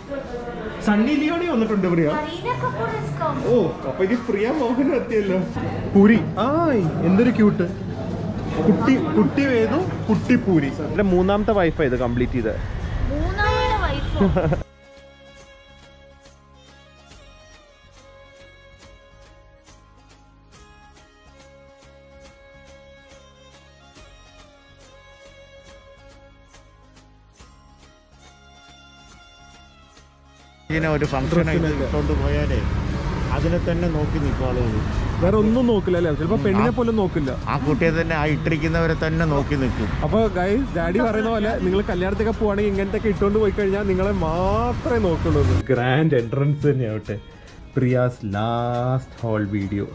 Sunny Leonie വന്നിട്ടുണ്ട് പ്രിയ Kareena Kapoor has come. ഓ അപ്പൊ ഇനി പ്രിയ മോഹൻ എത്തിയല്ലോ പൂരി ആ എന്തൊരു ക്യൂട്ട് കുട്ടി കുട്ടി വേദു കുട്ടി പൂരി എന്റെ മൂന്നാമത്തെ വൈഫാ ഇത് കംപ്ലീറ്റ് ചെയ്ത് മൂന്നാമത്തെ വൈഫോ ഇതിനെ ഒരു ഫംഗ്ഷൻ ഇട്ടുകൊണ്ട് പോയാലേ അതിനെ തന്നെ നോക്കി നിൽക്കും ആളുകൾ വേറെ ഒന്നും നോക്കില്ല അല്ലേ ചിലപ്പോ പെണ്ണിനെ പോലും നോക്കില്ല ആ കുട്ടിയെ തന്നെ ആ ഇട്ടിരിക്കുന്നവരെ തന്നെ നോക്കി നിൽക്കും അപ്പൊ ഗൈസ് ഡാഡി പറയുന്ന പോലെ നിങ്ങൾ കല്യാണത്തൊക്കെ പോവാണെങ്കിൽ ഇങ്ങനത്തെ ഒക്കെ ഇട്ടുകൊണ്ട് പോയി കഴിഞ്ഞാൽ നിങ്ങളെ മാത്രമേ നോക്കുള്ളൂ ഗ്രാൻഡ് എൻട്രൻസ് തന്നെയാവട്ടെ Priya's last whole video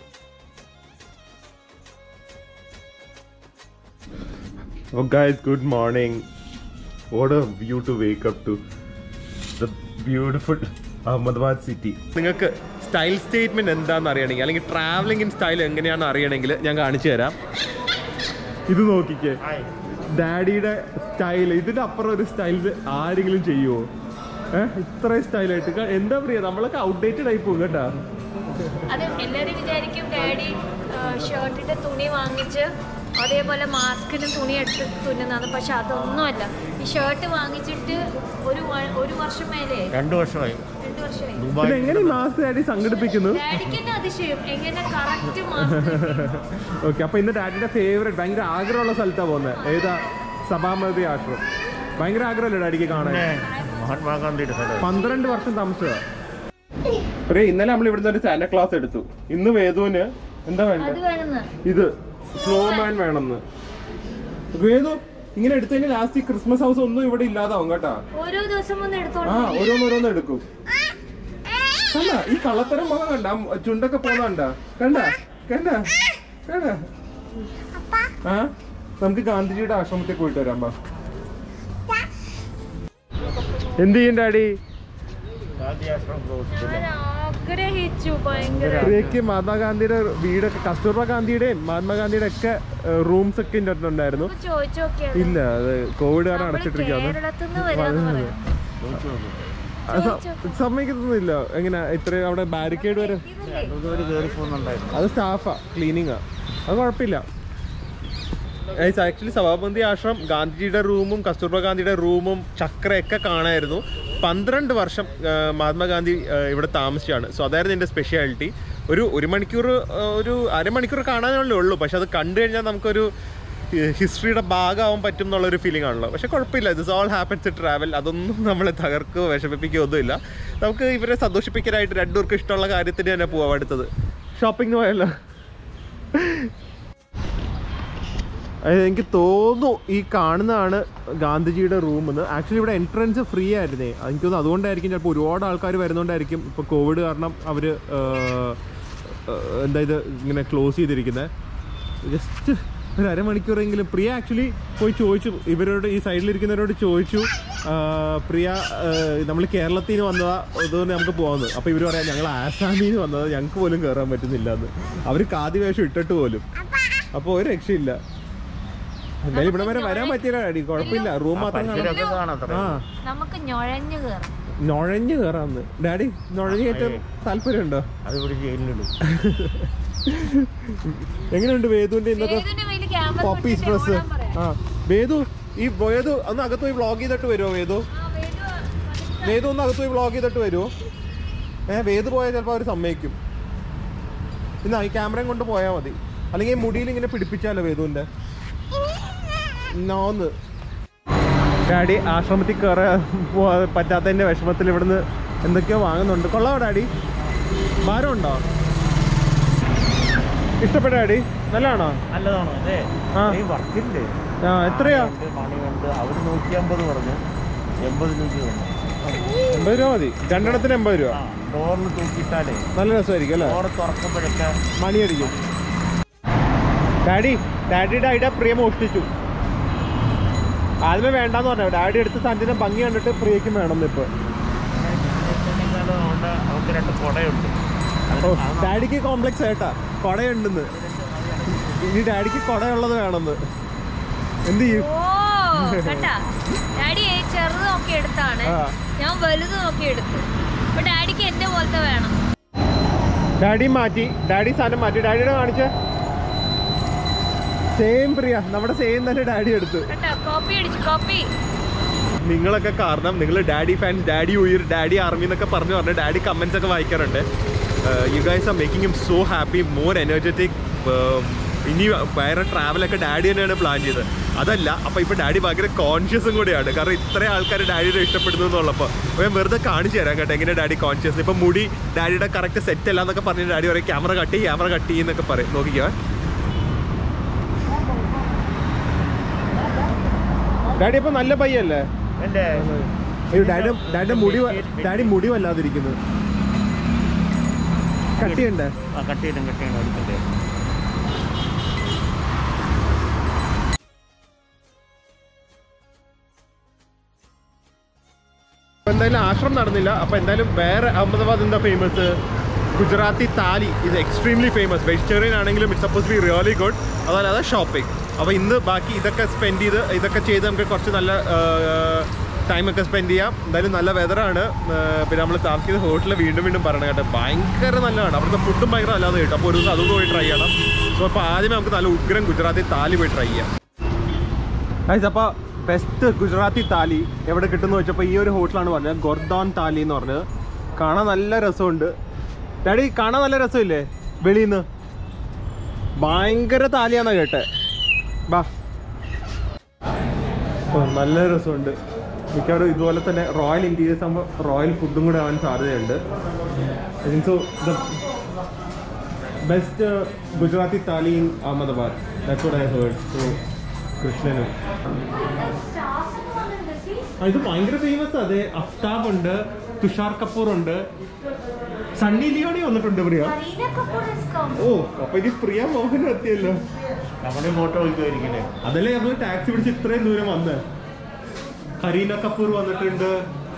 Oh guys, good morning. What a view to wake up to. The beautiful Ahmedabad city നിങ്ങൾക്ക് സ്റ്റൈൽ സ്റ്റേറ്റ്മെന്റ് എന്താണെന്ന് അറിയണമെങ്കിൽ അല്ലെങ്കിൽ ട്രാവലിംഗ് ഇൻ സ്റ്റൈൽ എങ്ങനെയാണെന്ന് അറിയണമെങ്കിൽ ഞാൻ കാണിച്ചു തരാം ഇത് നോക്കിക്കേ ഡാഡിയുടെ സ്റ്റൈൽ ഇതിന്റെ അപ്പുറം ഒരു സ്റ്റൈൽ ആരെങ്കിലും ചെയ്യുമോ ഏഹ് ഇത്രയും സ്റ്റൈലായിട്ട് ക- എന്താ പറയാ നമ്മളൊക്കെ ഔട്ട്ഡേറ്റഡ് ആയി പോകും കേട്ടാ അത് എല്ലാരും വിചാരിക്കും ഡാഡി ഷർട്ടിന്റെ തുണി വാങ്ങിച്ച് അതേപോലെ മാസ്കിന് തുണി എടുത്ത് തുന്നുന്നതാണ് പക്ഷെ അതൊന്നുമല്ല ഈ ഷർട്ട് വാങ്ങിച്ചിട്ട് ഒരു വ- ഒരു വർഷം മേലെ രണ്ടു വർഷമായി രണ്ടു വർഷമായി പിന്നെ ദുബായ് എങ്ങനെ മാസ്ക് ഡാഡി സംഘടിപ്പിക്കുന്നു ഡാഡിക്ക് തന്നെ അതിശയം എങ്ങനെ കറക്റ്റ് മാസ്ക് ഓക്കെ അപ്പൊ ഇന്ന് ഡാഡിയുടെ ഫേവറേറ്റ് ഭയങ്കര ആഗ്രഹമുള്ള സ്ഥലത്താ പോകുന്നത് ഏതാ സഭാമതി ആശ്രമം ഭയങ്കര ആഗ്രഹമല്ലേ ഡാഡിക്ക് കാണാൻ പിന്നെ മഹാത്മാഗാന്ധിയുടെ സ്ഥലം പന്ത്രണ്ട് വർഷം താമസിച്ചതാ ഒരു ഇന്നലെ നമ്മൾ ഇവിടുന്ന് ഒരു സാന്റ ക്ലാസ് എടുത്തു ഇന്ന് വേദുവിന് എന്താ അത് വേണ്ടത് വേണമെന്ന് ഇത് സ്നോമാൻ വേണമെന്ന് വേദു ഇങ്ങനെ എടുത്തു കഴിഞ്ഞാൽ ലാസ്റ്റ് ക്രിസ്മസ് ഹൗസ് ഒന്നും ഇവിടെ ഇല്ലാതാവും കേട്ടാ ഓരോ ദിവസം ഒന്ന് ആ എടുത്തോണ്ട് ഓരോന്നോരോന്ന് എടുക്കും കണ്ട ഈ കള്ളത്തരം മുഖം കണ്ട ആ ചുണ്ടൊക്കെ പോന്ന കണ്ട കണ്ട കണ്ട കണ്ട ആ നമുക്ക് ഗാന്ധിജിയുടെ ആശ്രമത്തിൽ പോയിട്ട് വരാം ബാ എന്ത് ചെയ്യും ഡാഡി ഗാന്ധി ആശ്രമം ക്ലോസ് ഞാൻ ആഗ്രഹിച്ചു ഭയങ്കര പ്രിയക്ക് മഹാത്മാഗാന്ധിയുടെ വീടൊക്കെ കസ്തൂർബ ഗാന്ധിയുടെയും മഹാത്മാഗാന്ധിയുടെ ഒക്കെ റൂംസ് ഒക്കെ ഇതിന്റെ അടുത്തുണ്ടായിരുന്നു ഇപ്പൊ ചോദിച്ചു നോക്കിയാണ് ഇല്ല അത് കോവിഡ് കാരണം നമ്മള് അടച്ചിട്ടിരിക്കാന്ന് കേരളത്തിൽ നിന്ന് വരാന്ന് പറയാം അത് സ- സമ്മതിക്കത്തൊന്നുമില്ല എങ്ങനെ ഇത്രയും അവിടെ ബാരിക്കേഡ് വരെ ഇതില്ലേ ഇതുവരെ കയറി പോകുന്നുണ്ടായിരുന്നു അത് സ്റ്റാഫാ ക്ലീനിങ്ങാ അത് കുഴപ്പമില്ല ആക്ച്വലി സഭാബന്തി ആശ്രം ഗാന്ധിജിയുടെ റൂമും കസ്തൂർബ ഗാന്ധിയുടെ റൂമും ചക്രയൊക്കെ കാണായിരുന്നു പന്ത്രണ്ട് വർഷം ആ, മഹാത്മാഗാന്ധി ആ, ഇവിടെ താമസിച്ചാണ് സോ അതായിരുന്നു എൻ്റെ സ്പെഷ്യാലിറ്റി ഒരു ഒരു മണിക്കൂർ ആ, ഒരു അരമണിക്കൂർ കാണാനല്ലേ ഉള്ളൂ പക്ഷെ അത് കണ്ടു കഴിഞ്ഞാൽ നമുക്കൊരു ഹിസ്റ്ററിയുടെ ഭാഗമാവാൻ പറ്റും എന്നുള്ളൊരു ഫീലിംഗ് ആണല്ലോ പക്ഷെ കുഴപ്പമില്ല this all happens to travel അതൊന്നും നമ്മളെ തകർക്കുകയോ വിഷമിപ്പിക്കുകയോ ഒന്നുമില്ല നമുക്ക് ഇവരെ സന്തോഷിപ്പിക്കാനായിട്ട് രണ്ടുപേർക്കും ഇഷ്ടമുള്ള കാര്യത്തിന് തന്നെ പോവാം അടുത്തത് ഷോപ്പിംഗ് പോയല്ലോ അതായത് എനിക്ക് തോന്നുന്നു ഈ കാണുന്നതാണ് ഗാന്ധിജിയുടെ റൂം എന്ന് ആക്ച്വലി ഇവിടെ എൻട്രൻസ് ഫ്രീ ആയിരുന്നേ എനിക്ക് തോന്നുന്നു അതുകൊണ്ടായിരിക്കും ചിലപ്പോൾ ഒരുപാട് ആൾക്കാർ വരുന്നതുകൊണ്ടായിരിക്കും ഇപ്പോൾ കോവിഡ് കാരണം അവർ എന്താ ഇത് ഇങ്ങനെ ക്ലോസ് ചെയ്തിരിക്കുന്നത് ജസ്റ്റ് ഒരു അരമണിക്കൂറെങ്കിലും പ്രിയ ആക്ച്വലി പോയി ചോദിച്ചു ഇവരോട് ഈ സൈഡിലിരിക്കുന്നവരോട് ചോദിച്ചു ആ, പ്രിയ നമ്മൾ കേരളത്തിൽ നിന്ന് വന്നതാ ഇതുകൊണ്ട് നമുക്ക് പോകുന്നത് അപ്പോൾ ഇവർ പറയാം ഞങ്ങൾ ആസാമിൽ നിന്ന് വന്നത് ഞങ്ങൾക്ക് പോലും കയറാൻ പറ്റുന്നില്ല എന്ന് അവർ കാതി വേഷം ഇട്ടിട്ട് പോലും അപ്പോൾ ഒരു രക്ഷയില്ല എന്തായാലും ഇവിടെ വരെ വരാൻ പറ്റില്ല ഡാഡി കുഴപ്പമില്ല റൂം മാത്രം കാണാം പരിസരമൊക്കെ കാണാം അത്ര ആ നമുക്ക് ഞൊഴഞ്ഞു കയറാം നുഴഞ്ഞു കയറാന്ന് ഡാഡി നുഴഞ്ഞു കയറ്റാൻ താല്പര്യമുണ്ടോ അത് ഇവിടെ ജയിലിലിടും എങ്ങനെയുണ്ട് വേദുവിന്റെ ഇന്നത്തെ ഏതിന്റെ കയ്യില് ക്യാമറ പോപ്പീസ് ഡ്രസ് ആ വേദു ഈ വേദു ഒന്ന് അകത്ത് പോയി വ്ളോഗ് ചെയ്തിട്ട് വരുമോ വേദു വേദു ഒന്ന് അകത്ത് പോയി വ്ളോഗ് ചെയ്തിട്ട് വരുമോ ഏ വേദു പോയാൽ ചിലപ്പോൾ അവർ സമ്മതിക്കും ഇന്നാ ഈ ക്യാമറയും കൊണ്ട് പോയാൽ മതി അല്ലെങ്കിൽ ഈ മുടിയിൽ ഇങ്ങനെ പിടിപ്പിച്ചാലോ വേദുവിന്റെ നോന്ന് ഡാഡി ആശ്രമത്തിൽ കയറാൻ പോവാ- പറ്റാത്തതിന്റെ വിഷമത്തിൽ ഇവിടുന്ന് എന്തൊക്കെയോ വാങ്ങുന്നുണ്ട് കൊള്ളാവോ ഡാഡി ഭാരമുണ്ടോ ഇഷ്ടപ്പെട്ട ഡാഡി നല്ലതാണോ നല്ലതാണോ അതെ ആ. ഈ വർക്കില്ലേ ആ എത്രയാ പണിയുണ്ട് അവർ നൂറ്റി അമ്പത് പറഞ്ഞു എൺപത് രൂപ വന്നു എൺപത് രൂപ മതി രണ്ടെണ്ണത്തിന് എൺപത് രൂപ ആ ഡോറിൽ തൂക്കിയിട്ടാലേ നല്ല രസമായിരിക്കും അല്ലേ ഡോറ് തുറക്കുമ്പോഴൊക്കെ മണിയടിക്കും ഡാഡി ഡാഡിയുടെ ഐഡിയ പ്രിയ മോഷ്ടിച്ചു ആദ്യമേ വേണ്ടാന്ന് പറഞ്ഞു ഡാഡി എടുത്ത സാധനത്തിന്റെ ഭംഗി കണ്ടിട്ട് പ്രിയക്കും വേണം ഇപ്പൊ അവിടെ അവർക്ക് രണ്ട് കുടയുണ്ട് അത് ഓ, അത് ഡാഡിക്ക് കോംപ്ലക്സ് ഏട്ടാ കൊടയുണ്ടെന്ന് ഇനി ഡാഡിക്ക് കൊടയുള്ളത് വേണമെന്ന് എന്ത് ചെയ്യും ഓ കേട്ടാ ഡാഡി ചെറുത് നോക്കി എടുത്താണ് ആ. ഞാൻ വലുത് നോക്കി എടുത്തു അപ്പൊ ഡാഡിക്ക് എന്റെ പോലത്തെ വേണം ഡാഡി മാറ്റി ഡാഡി സാധനം മാറ്റി ഡാഡിയുടെ കാണിച്ച സെയിം പ്രിയ നമ്മുടെ സെയിം തന്നെ ഡാഡി എടുത്തു കേട്ടോ കോപ്പി അടിച്ചു കോപ്പി നിങ്ങളൊക്കെ കാരണം നിങ്ങൾ ഡാഡി ഫാൻസ് ഡാഡി ഉയർ ഡാഡി ആർമി എന്നൊക്കെ പറഞ്ഞു പറഞ്ഞ് ഡാഡി കമന്റ്സ് ഒക്കെ വായിക്കാറുണ്ട് you guys are making him so happy more energetic ഇനി വേറെ ട്രാവലൊക്കെ ഡാഡി തന്നെയാണ് പ്ലാൻ ചെയ്തത് അതല്ല അപ്പൊ ഇപ്പൊ ഡാഡി ഭയങ്കര കോൺഷ്യസും കൂടിയാണ് കാരണം ഇത്രയും ആൾക്കാർ ഡാഡിയെ ഇഷ്ടപ്പെടുന്നു എന്നുള്ളപ്പോൾ അപ്പൊ ഞാൻ വെറുതെ കാണിച്ചു തരാം കേട്ടോ എങ്ങനെ ഡാഡി കോൺഷ്യസ് ഇപ്പൊ മുടി ഡാഡിയുടെ കറക്റ്റ് സെറ്റ് അല്ല എന്നൊക്കെ പറഞ്ഞ് ഡാഡി പറയും ക്യാമറ കട്ട് ചെയ്യും ക്യാമറ കട്ട് ചെയ്യുന്നൊക്കെ പറയും നോക്കിക്കോ ഡാഡി ഇപ്പൊ നല്ല പയ്യല്ലേ എൻ്റെ അയ്യോ ഡാഡി ഡാഡിയുടെ മുടി വ- ഡാഡി മുടി വല്ലാതിരിക്കുന്നു കട്ടിയുണ്ട് ആ കട്ടിയിടും കട്ടിയിടും അടുത്തത് അപ്പൊ എന്തായാലും ആശ്രമം നടന്നില്ല അപ്പൊ എന്തായാലും വേറെ അഹമ്മദാബാദ് എന്താ ഫേമസ് ഗുജറാത്തി താലി ഇത് എക്സ്ട്രീംലി ഫേമസ് വെജിറ്റേറിയൻ ആണെങ്കിലും it suppose be really good അതല്ലാതെ ഷോപ്പിംഗ് അപ്പോൾ ഇന്ന് ബാക്കി ഇതൊക്കെ സ്പെൻഡ് ചെയ്ത് ഇതൊക്കെ ചെയ്ത് നമുക്ക് കുറച്ച് നല്ല ടൈമൊക്കെ സ്പെൻഡ് ചെയ്യാം എന്തായാലും നല്ല വെതറാണ് പിന്നെ നമ്മൾ താമസിക്കുന്ന ഹോട്ടലിൽ വീണ്ടും വീണ്ടും പറയണം കേട്ടോ ഭയങ്കര നല്ലതാണ് അവിടുത്തെ ഫുഡും ഭയങ്കര നല്ലതാണ് കേട്ടോ അപ്പോൾ ഒരു ദിവസം അതും പോയി ട്രൈ ചെയ്യണം സോ അപ്പോൾ ആദ്യമേ നമുക്ക് നല്ല ഉഗ്രം ഗുജറാത്തി താലി പോയി ട്രൈ ചെയ്യാം ഗൈസ് അപ്പോൾ ബെസ്റ്റ് ഗുജറാത്തി താലി എവിടെ കിട്ടുമെന്ന് വെച്ചപ്പോൾ ഈ ഒരു ഹോട്ടലാണ് പറഞ്ഞത് ഗൊർദോൺ താലി എന്ന് പറഞ്ഞത് കാണാൻ നല്ല രസമുണ്ട് ഡാഡി കാണാൻ നല്ല രസമില്ലേ വെളിയിൽ നിന്ന് ഭയങ്കര താലിയാന്നാ കേട്ടെ ബാ ഓ നല്ല രസമുണ്ട് മിക്കവാറും ഇതുപോലെ തന്നെ റോയൽ ഇൻറ്റീരിയേഴ്സ് ആകുമ്പോൾ റോയൽ ഫുഡും കൂടെ ആവാൻ സാധ്യതയുണ്ട് so the best Gujarati thali in Ahmedabad that's what I heard so കൃഷ്ണനും ആ, ഇത് ഭയങ്കര ഫേമസ് അതെ അഫ്താബ് ഉണ്ട് തുഷാർ കപൂർ ഉണ്ട് സണ്ണി ലിയോണി വന്നിട്ടുണ്ട് പ്രിയ ഓ അപ്പൊ ഇനി പ്രിയ മോഹൻ എത്തിയല്ലോ നമ്മുടെ ഫോട്ടോ വയ്ക്കുമായിരിക്കില്ലേ അതല്ലേ നമ്മൾ ടാക്സി പിടിച്ച് ഇത്രയും ദൂരം വന്ന് കരീന കപൂർ വന്നിട്ടുണ്ട്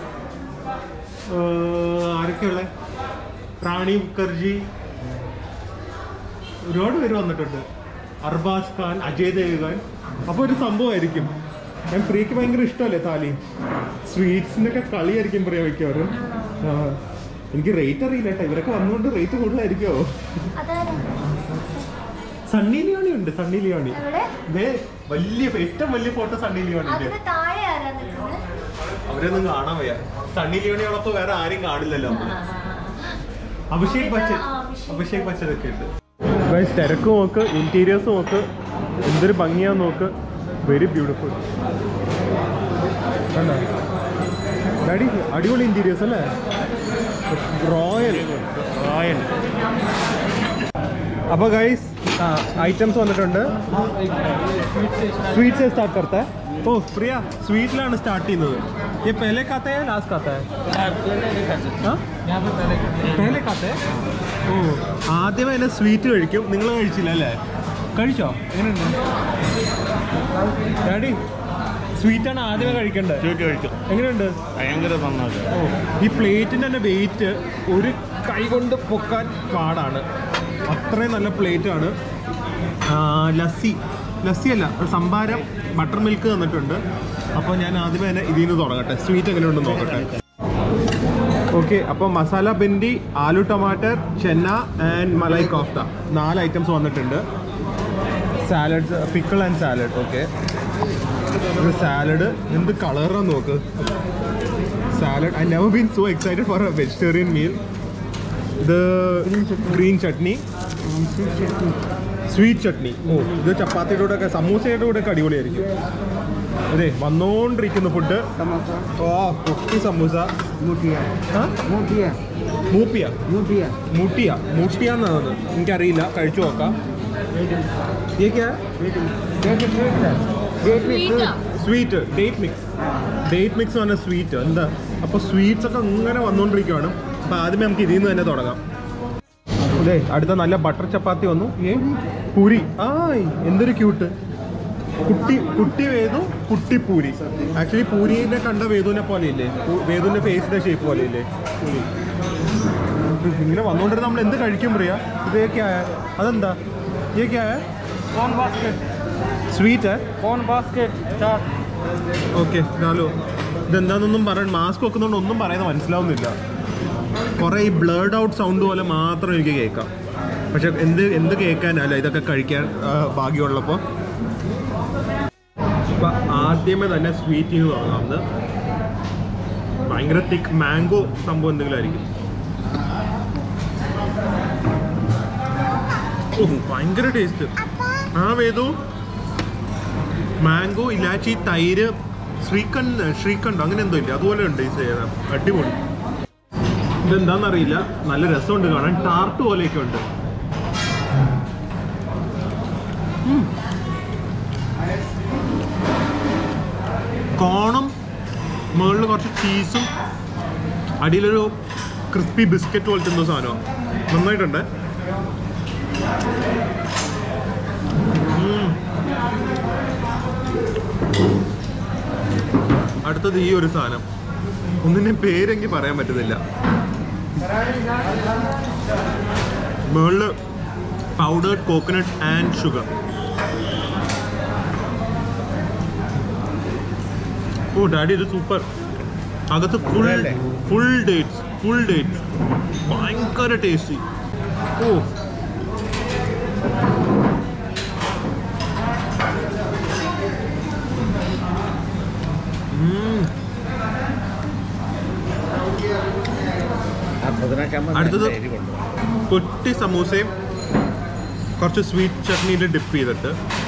ഏർ, ആരൊക്കെയുള്ള റാണി മുഖർജി ഒരുപാട് പേര് വന്നിട്ടുണ്ട് അർബാസ് ഖാൻ അജയ് ദേവ്ഗൻ അപ്പൊ ഒരു സംഭവമായിരിക്കും ഞാൻ പ്രിയക്ക് ഭയങ്കര ഇഷ്ടമല്ലേ താലി സ്വീറ്റ്സിന്റെ ഒക്കെ കളിയായിരിക്കും പ്രിയ വയ്ക്കാറ് ആ എനിക്ക് റേറ്റ് അറിയില്ല കേട്ടോ ഇവരൊക്കെ വന്നുകൊണ്ട് റേറ്റ് കൂടുതലായിരിക്കുമോ സണ്ണി ലിയോണി ഉണ്ട് സണ്ണി ലിയോണി ദേ വലിയ ഏറ്റവും വലിയ ഫോട്ടോ സണ്ണി ലിയോണിന്റെ അതിന് താഴെ ആരാ നിൽക്കുന്നത് അവരൊന്നും കാണാൻ വയ്യ സണ്ണി ലിയോണിയോടൊപ്പം വേറെ ആരും കാണില്ലല്ലോ അഭിഷേക് ബച്ചൻ ആ, അഭിഷേക് അഭിഷേക് ബച്ചൻ ഒക്കെ ഉണ്ട് തിരക്ക് നോക്ക് ഇന്റീരിയേഴ്സ് നോക്ക് എന്തൊരു ഭംഗിയാ നോക്ക് വെരി ബ്യൂട്ടിഫുൾ ഡാഡി അടിപൊളി ഇന്റീരിയേഴ്സ് അല്ലേ റോയൽ റോയൽ അപ്പോൾ ഗൈസ് ഐറ്റംസ് വന്നിട്ടുണ്ട് स्वीट से स्टार्ट करता है ഓ പ്രിയ സ്വീറ്റിലാണ് സ്റ്റാർട്ട് ചെയ്യുന്നത് ये पहले खाता है लास्ट खाता है हाँ? पहले खाता है ഓ ആദ്യം അതിനെ സ്വീറ്റ് കഴിക്കും നിങ്ങൾ കഴിച്ചില്ല അല്ലേ കഴിച്ചോ എങ്ങനെയുണ്ട് ഡാഡി സ്വീറ്റാണ് ആദ്യമേ കഴിക്കേണ്ടത് സ്വീറ്റ് കഴിക്കും എങ്ങനെയുണ്ട് ഭയങ്കര നന്നാണ് ഓ ഈ പ്ലേറ്റിൻ്റെ തന്നെ വെയിറ്റ് ഒരു കൈ കൊണ്ട് പൊക്കാൻ പാടാണ് അത്രയും നല്ല പ്ലേറ്റ് ആണ് ആ, ലസ്സി ലസ്സി അല്ല സംഭാരം ബട്ടർ മിൽക്ക് തന്നിട്ടുണ്ട് അപ്പോൾ ഞാൻ ആദ്യമേ തന്നെ ഇതിൽ നിന്ന് തുടങ്ങട്ടെ സ്വീറ്റ് എങ്ങനെയുണ്ടെന്ന് നോക്കട്ടെ ഓക്കെ അപ്പോൾ മസാല ബിൻഡി ആലു ടമാറ്റർ ചെന്ന ആൻഡ് മലായി കോഫ്ത നാല് ഐറ്റംസ് വന്നിട്ടുണ്ട് salad pickle and salad okay salad എന്ത് കളറാന്ന് നോക്ക് salad I never been so excited for a vegetarian meal ഇത് ഗ്രീൻ ചട്നി സ്വീറ്റ് ചട്നി ഓ ഇത് ചപ്പാത്തിയുടെ കൂടെ ഒക്കെ സമൂസയുടെ കൂടെ ഒക്കെ അടിപൊളിയായിരിക്കും അതെ വന്നോണ്ടിരിക്കുന്ന ഫുഡ് ഓ കുട്ടി സമൂസ ആ? മൂപ്പിയ മൂട്ടിയ മൂട്ടിയ എന്നാണ് എനിക്കറിയില്ല കഴിച്ചു നോക്കാം ये क्या है സ്വീറ്റാ sweet date mix date mix പറഞ്ഞ സ്വീറ്റ് എന്താ അപ്പോൾ സ്വീറ്റ്സ് ഒക്കെ ഇങ്ങനെ വന്നുകൊണ്ടിരിക്കുകയാണ് അപ്പോൾ ആദ്യമേ നമുക്ക് ഇതിൽ നിന്ന് തന്നെ തുടങ്ങാം അതെ അടുത്ത നല്ല ബട്ടർ ചപ്പാത്തി വന്നു ഏ പൂരി ആ എന്തൊരു ക്യൂട്ട് കുട്ടി കുട്ടി വേദു കുട്ടി പൂരി ആക്ച്വലി പൂരിനെ കണ്ട വേദുവിനെ പോലെ ഇല്ലേ വേദുവിന്റെ ഫേസിന്റെ ഷേപ്പ് പോലെ ഇല്ലേ പൂരി ഇങ്ങനെ വന്നുകൊണ്ടിരുന്ന നമ്മൾ എന്ത് കഴിക്കും പ്രിയ ഇതൊക്കെ ആയ അതെന്താ ഇതൊക്കെ ആയ कौन बास्केट സ്വീറ്റ് कौन बास्केट चाट ഓക്കെ ഹലോ ഇതെന്താണെന്നൊന്നും പറയാൻ മാസ്ക് വെക്കുന്നതുകൊണ്ട് ഒന്നും പറയുന്നത് മനസ്സിലാവുന്നില്ല കുറേ ഈ ബ്ലേഡ് ഔട്ട് സൗണ്ട് പോലെ മാത്രം എനിക്ക് കേൾക്കാം പക്ഷെ എന്ത് എന്ത് കേൾക്കാനല്ല ഇതൊക്കെ കഴിക്കാൻ ആ, ഭാഗ്യമുള്ളപ്പോൾ അപ്പൊ ആദ്യമേ തന്നെ സ്വീറ്റ് എന്ന് തുടങ്ങാവുന്നത് ഭയങ്കര തിക്ക് മാംഗോ സംഭവം എന്തെങ്കിലും ആയിരിക്കും ഓ, ഭയങ്കര ടേസ്റ്റ് ആ വേദു മാംഗോ ഇലാച്ചി തൈര് ശ്രീകണ്ഠ് ശ്രീകണ്ഠ് അങ്ങനെ എന്തോ ഇല്ല അതുപോലെ ഉണ്ട് ഈ സേവനം അടിപൊളി ഇതെന്താണെന്നറിയില്ല നല്ല രസമുണ്ട് കാണാൻ ടാർട്ട് പോലെയൊക്കെ ഉണ്ട് ഉം. കോണും മുകളിൽ കുറച്ച് ചീസും അടിയിലൊരു ക്രിസ്പി ബിസ്ക്കറ്റ് പോലത്തെ എന്തോ സാധനമാണ് നന്നായിട്ടുണ്ട് ഉം. അടുത്തത് ഈ ഒരു സാധനം ഒന്നിന്റെ പേരെങ്കിൽ പറയാൻ പറ്റുന്നില്ല മുകളില് പൗഡേർഡ് കോക്കനട്ട് ആൻഡ് ഷുഗർ ഓ ഡാഡി ഇത് സൂപ്പർ അകത്ത് ഫുൾ അല്ലേ? ഫുൾ ഡേറ്റ്സ് ഫുൾ ഡേറ്റ്സ് ഭയങ്കര ടേസ്റ്റി ഓ ഉം. ആ പുതിനച്ചാമ്പ അടുത്തത് നല്ല എരിവുണ്ട് പൊട്ടി സമൂസയും കുറച്ച് സ്വീറ്റ് ചട്നിയിൽ ഡിപ്പ് ചെയ്തിട്ട്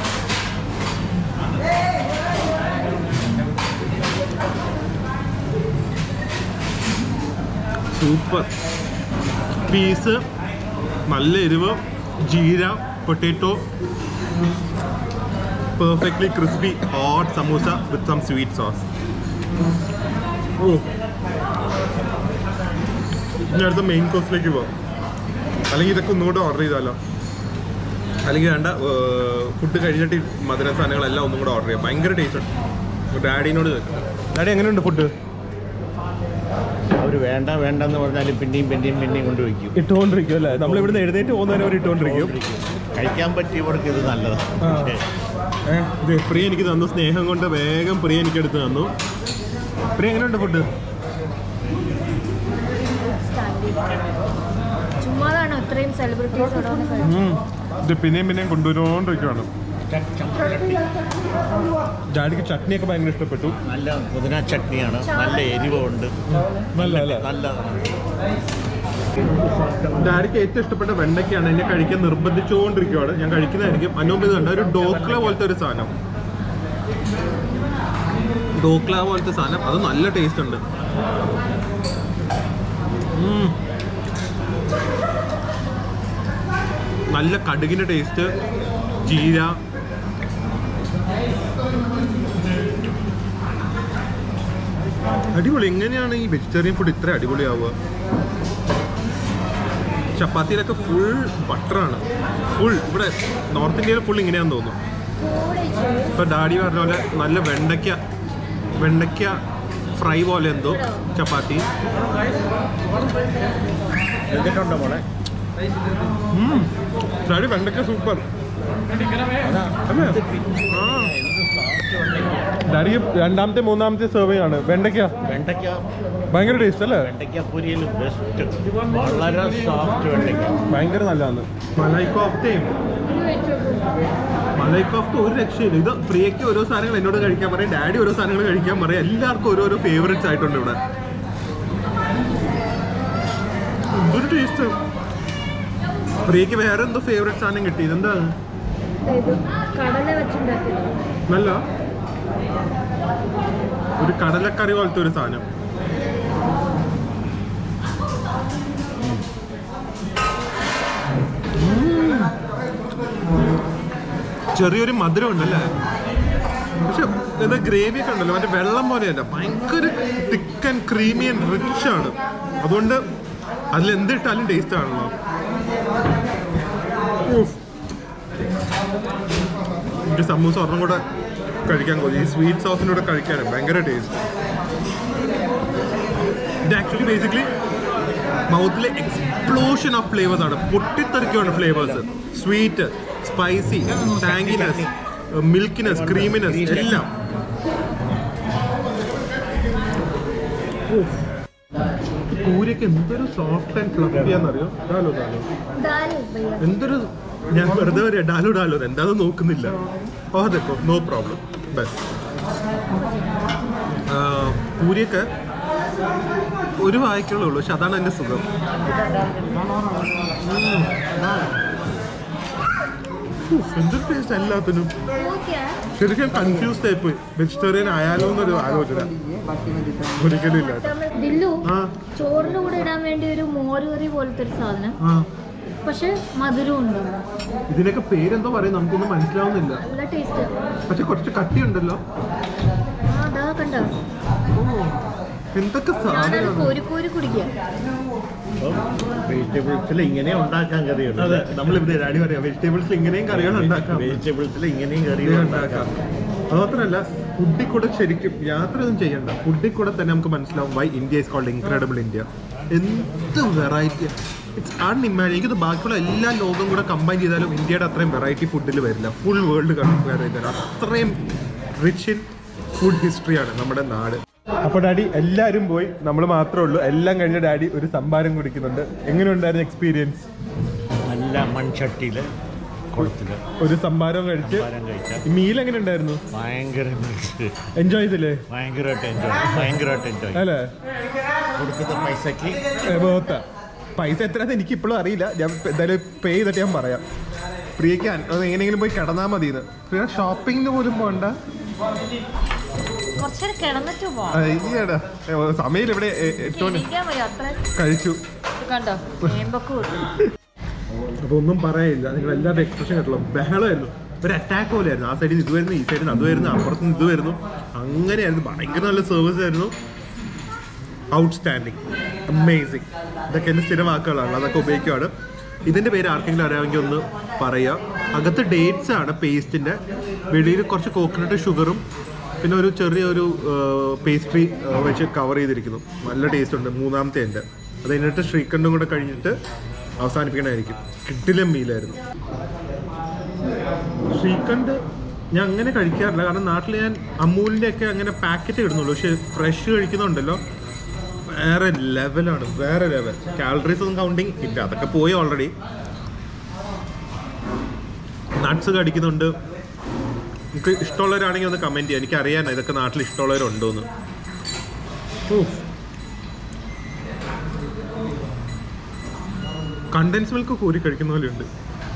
സൂപ്പർ പീസ് നല്ല എരിവ് jeera potato perfectly crispy hot samosa with some sweet sauce ഓ ഇനി അടുത്ത മെയിൻ കോഴ്സിലേക്ക് പോവാം അല്ലെങ്കിൽ ഇതൊക്കെ ഒന്നുകൂടെ ഓർഡർ ചെയ്താലോ അല്ലെങ്കിൽ വേണ്ട ഫുഡ് കഴിഞ്ഞിട്ട് ഈ മധുര സാധനങ്ങളെല്ലാം ഒന്നും കൂടെ ഓർഡർ ചെയ്യാം ഭയങ്കര ടേസ്റ്റ് ഉണ്ട് ഡാഡിനോട് ഡാഡി എങ്ങനെയുണ്ട് ഫുഡ് അവർ വേണ്ട വേണ്ടെന്ന് പറഞ്ഞാലും പിന്നെയും പിന്നെയും പിന്നെയും കൊണ്ടുവയ്ക്കും ഇട്ടുകൊണ്ടിരിക്കും അല്ലേ നമ്മൾ ഇവിടുന്ന് എഴുന്നേറ്റ് പോകുന്നതിന് അവർ ഇട്ടുകൊണ്ടിരിക്കും കഴിക്കാൻ പറ്റിയവർക്ക് ഇത് നല്ലതാണ് ആ. ഇത് പ്രിയ എനിക്ക് തന്നു സ്നേഹം കൊണ്ട് വേഗം പ്രിയ എനിക്ക് എടുത്ത് തന്നു പ്രിയ എങ്ങനെയുണ്ട് ഫുഡ് ചുമ്മാതാണോ ഇത്രയും സെലിബ്രിറ്റീസ് ഇവിടെ വന്ന് കഴിച്ചത് ഇത് പിന്നെയും പിന്നെയും കൊണ്ടുവരുന്നോണ്ടിരിക്കുവാണ് ഡാഡിക്ക് ചട്നിയൊക്കെ ഭയങ്കര ഇഷ്ടപ്പെട്ടു നല്ല പുതിന ചട്നിയാണ് നല്ല എരിവുണ്ട് നല്ല അല്ലേ നല്ലതാണ് ഡാഡിക്ക് ഏറ്റവും ഇഷ്ടപ്പെട്ട വെണ്ടയ്ക്കാണ് എന്നെ കഴിക്കാൻ നിർബന്ധിച്ചുകൊണ്ടിരിക്കുവാണ് ഞാൻ കഴിക്കുന്നതായിരിക്കും അന്നുമ്പ് ഇത് കണ്ട ഒരു ഡോക്ല പോലത്തെ ഒരു സാധനം ഡോക്ല പോലത്തെ സാധനം അത് നല്ല ടേസ്റ്റ് ഉണ്ട് ഉം. നല്ല കടുകിന്റെ ടേസ്റ്റ് ജീര അടിപൊളി എങ്ങനെയാണ് ഈ വെജിറ്റേറിയൻ ഫുഡ് ഇത്ര അടിപൊളിയാവുക ചപ്പാത്തിയിലൊക്കെ ഫുൾ ബട്ടറാണ് ഫുൾ ഇവിടെ നോർത്ത് ഇന്ത്യയിൽ ഫുൾ ഇങ്ങനെയാന്ന് തോന്നുന്നു ഇപ്പൊ ഡാഡി പറഞ്ഞ പോലെ നല്ല വെണ്ടയ്ക്ക വെണ്ടയ്ക്ക ഫ്രൈ പോലെ എന്തോ ചപ്പാത്തി എന്നിട്ടുണ്ടോ മോളെ ഉം. ഡാഡി വെണ്ടയ്ക്ക സൂപ്പർ അല്ലേ ആ ഡാഡിക്ക് രണ്ടാമത്തെ മൂന്നാമത്തെ സെർവിങ് ആണ് വെണ്ടയ്ക്ക വെണ്ടയ്ക്ക ഭയങ്കര ടേസ്റ്റ് അല്ലേ വെണ്ടയ്ക്ക പൊരിയിൽ ബെസ്റ്റ് വളരെ സോഫ്റ്റ് വെണ്ടയ്ക്ക ഭയങ്കര നല്ലതാണ് മലൈ കോഫ്തയും മലൈ കോഫ്ത ഒരു രക്ഷയില്ല ഇത് പ്രിയയ്ക്ക് ഓരോ സാധനങ്ങൾ എന്നോട് കഴിക്കാൻ പറയും ഡാഡി ഓരോ സാധനങ്ങൾ കഴിക്കാൻ പറയും എല്ലാവർക്കും ഓരോരോ ഫേവറേറ്റ്സ് ആയിട്ടുണ്ട് ഇവിടെ എന്തൊരു ടേസ്റ്റ് പ്രിയയ്ക്ക് വേറെ എന്തോ ഫേവറേറ്റ് സാധനം കിട്ടി ഇതെന്താ ഇത് കടല വെച്ചുണ്ടാക്കിയത് നല്ല ഒരു കടലക്കറി പോലത്തെ ഒരു സാധനം ചെറിയൊരു മധുരം ഉണ്ടല്ലേ പക്ഷെ എന്താ ഗ്രേവി ഒക്കെ ഉണ്ടല്ലോ മറ്റേ വെള്ളം പോലെയല്ല ഭയങ്കര thick and creamy and rich ആണ് അതുകൊണ്ട് അതിൽ എന്തിട്ടാലും ടേസ്റ്റ് ആണല്ലോ ഉഫ്. എനിക്ക് സമൂസ ഒരെണ്ണം കൂടെ കഴിക്കാൻ കൊതി ഈ സ്വീറ്റ് സോസിൻ്റെ കൂടെ കഴിക്കാനും ഭയങ്കര ടേസ്റ്റ് ഇത് ആക്ച്വലി ബേസിക്കലി മൗത്തിലെ എക്സ്പ്ലോഷൻ ഓഫ് ഫ്ലേവേഴ്സ് ആണ് പൊട്ടിത്തെറിക്കുകയാണ് flavours sweet spicy tanginess milkiness creaminess എല്ലാം പൂരൊക്കെ എന്തൊരു സോഫ്റ്റ് ആൻഡ് ഫ്ലഫിയാന്നറിയോ ഡാലോ ഡാലോ ദാല് ഭയ്യ. എന്തൊരു ഞാൻ വെറുതെ പറയാ ഡാലോ ഡാലോ എന്താണെന്ന് നോക്കുന്നില്ല ഓ അതെക്കോ നോ പ്രോബ്ലം ബസ് പൂരിയൊക്കെ ഒരു വായിക്കുള്ളൂ പക്ഷെ അതാണ് എൻ്റെ സുഖം ഉഫ്, എന്തൊരു ടേസ്റ്റ് എല്ലാത്തിനും वो क्या है ശരിക്കും കൺഫ്യൂസ്ഡ് ആയിപ്പോയി വെജിറ്റേറിയൻ ആയാലോ എന്നൊരു ആലോചന ഒരിക്കലും ഇല്ല ദില്ലു ആ ചോറിന്റെ കൂടെ ഇടാൻ വേണ്ടി ഒരു മോര് കറി പോലത്തെ ഒരു സാധനം ആ പക്ഷെ മധുരം ഉണ്ട് ഇതിനൊക്കെ പേരെന്തോ പറയും നമുക്കൊന്നും മനസ്സിലാവുന്നില്ല നല്ല ടേസ്റ്റ് പക്ഷെ കുറച്ച് കട്ടിയുണ്ടല്ലോ ആ അതാ കണ്ടോ ഓ എന്തൊക്കെ ഞാനത് സാധനമാണ് കോരി കോരി കുടിക്കുക വെജിറ്റബിൾസിൽ ഇങ്ങനെ ഉണ്ടാക്കാൻ കറിയുണ്ട് അതെ നമ്മളിവിടെ ഡാഡി പറയാം വെജിറ്റബിൾസ് ഇങ്ങനെയും കറികൾ ഉണ്ടാക്കാം വെജിറ്റബിൾസിൽ ഇങ്ങനെയും കറികൾ ഇങ്ങനെ ഉണ്ടാക്കാം ഉണ്ടാക്കാം അത് മാത്രമല്ല ഫുഡിൽ കൂടെ ശരിക്കും യാത്ര ഒന്നും ചെയ്യണ്ട ഫുഡിൽ കൂടെ തന്നെ നമുക്ക് മനസ്സിലാവും why India is called incredible India എന്ത് വെറൈറ്റി ഇറ്റ്സ് അൺഇമാജിൻ എനിക്കത് ബാക്കിയുള്ള എല്ലാ ലോകം കൂടെ കമ്പൈൻ ചെയ്താലും ഇന്ത്യയുടെ അത്രയും വെറൈറ്റി ഫുഡിൽ വരില്ല ഫുൾ വേൾഡ് കമ്പയർ ചെയ്താൽ അത്രയും റിച്ച് ഇൻ ഫുഡ് ഹിസ്റ്ററിയാണ് നമ്മുടെ നാട് അപ്പോൾ ഡാഡി എല്ലാവരും പോയി നമ്മൾ മാത്രമേ ഉള്ളൂ എല്ലാം കഴിഞ്ഞ ഡാഡി ഒരു സംഭാരം കുടിക്കുന്നുണ്ട് എങ്ങനെയുണ്ടായിരുന്നു എക്സ്പീരിയൻസ് നല്ല മൺചട്ടിയിൽ കുളത്തിൽ ഒരു സംഭാരം കഴിച്ച് മരം കഴിച്ചാൽ മീൽ എങ്ങനെ ഉണ്ടായിരുന്നു ഭയങ്കര മിക്സ് എൻജോയ് ചെയ്തില്ലേ ഭയങ്കരമായിട്ട് എൻജോയ് ഭയങ്കരമായിട്ട് എൻജോയ് അല്ലേ കൊടുക്കുന്ന പൈസക്ക് ബോത്ത പൈസ എത്രയാന്ന് എനിക്ക് ഇപ്പോഴും അറിയില്ല ഞാൻ എന്തായാലും പേ ചെയ്തിട്ട് ഞാൻ പറയാം പ്രിയക്ക് അൻ- അത് എങ്ങനെയെങ്കിലും പോയി കിടന്നാൽ മതി എന്ന് പ്രിയ ഷോപ്പിങ്ങിന് പോലും പോകണ്ട കുറച്ചേരം കിടന്നിട്ട് പോവാം ആ, ഇല്ലടാ ഏ, സമയം ഇവിടെ എ- എട്ട് മണി ഇരിക്കാൻ വയ്യ അത്ര കഴിച്ചു ഇത് കണ്ടോ ചേമ്പൊക്കെ അപ്പൊ ഒന്നും പറയാനില്ല നിങ്ങൾ എല്ലാവരുടെ എക്സ്പ്രഷൻ കേട്ടല്ലോ ബഹളമായിരുന്നു ഒരു അറ്റാക്ക് പോലെയായിരുന്നു ആ സൈഡിൽ ഇത് വരുന്നു ഈ സൈഡിൽ അത് വരുന്നു അപ്പുറത്തുനിന്ന് ഇത് വരുന്നു അങ്ങനെയായിരുന്നു ഭയങ്കര നല്ല സർവീസ് ആയിരുന്നു ഔട്ട്സ്റ്റാൻഡിങ് അമേസിങ് ഇതൊക്കെ എൻ്റെ സ്ഥിര വാക്കുകളാണ് അതൊക്കെ ഉപയോഗിക്കുകയാണ് ഇതിൻ്റെ പേര് ആർക്കെങ്കിലും അറിയാമെങ്കിൽ ഒന്ന് പറയാം അകത്ത് ഡേറ്റ്സ് ആണ് പേസ്റ്റിൻ്റെ വെളിയിൽ കുറച്ച് കോക്കനട്ട് ഷുഗറും പിന്നെ ഒരു ചെറിയൊരു പേസ്ട്രി വെച്ച് കവർ ചെയ്തിരിക്കുന്നു നല്ല ടേസ്റ്റ് ഉണ്ട് മൂന്നാമത്തെ എൻ്റെ അത് കഴിഞ്ഞിട്ട് ശ്രീഖണ്ഡും കൂടെ കഴിഞ്ഞിട്ട് അവസാനിപ്പിക്കണമായിരിക്കും കിട്ടിലും മീലായിരുന്നു ശ്രീഖണ്ഡ് ഞാൻ അങ്ങനെ കഴിക്കാറില്ല കാരണം നാട്ടിൽ ഞാൻ അമൂലിൻ്റെ ഒക്കെ അങ്ങനെ പാക്കറ്റ് ഇടുന്നുള്ളൂ പക്ഷെ ഫ്രഷ് കഴിക്കുന്നുണ്ടല്ലോ വേറെ ലെവലാണ് വേറെ ലെവൽ കാലറീസ് ഒന്നും കൗണ്ടിങ് ഇല്ല അതൊക്കെ പോയി ഓൾറെഡി നട്ട്സ് കടിക്കുന്നുണ്ട് എനിക്ക് ഇഷ്ടമുള്ളവരാണെങ്കിൽ ഒന്ന് കമൻറ്റ് ചെയ്യാം എനിക്ക് അറിയാനാ ഇതൊക്കെ നാട്ടിൽ ഇഷ്ടമുള്ളവരുണ്ടോ എന്ന് കണ്ടൻസ് മിൽക്ക് കോരി കഴിക്കുന്ന പോലെ ഉണ്ട്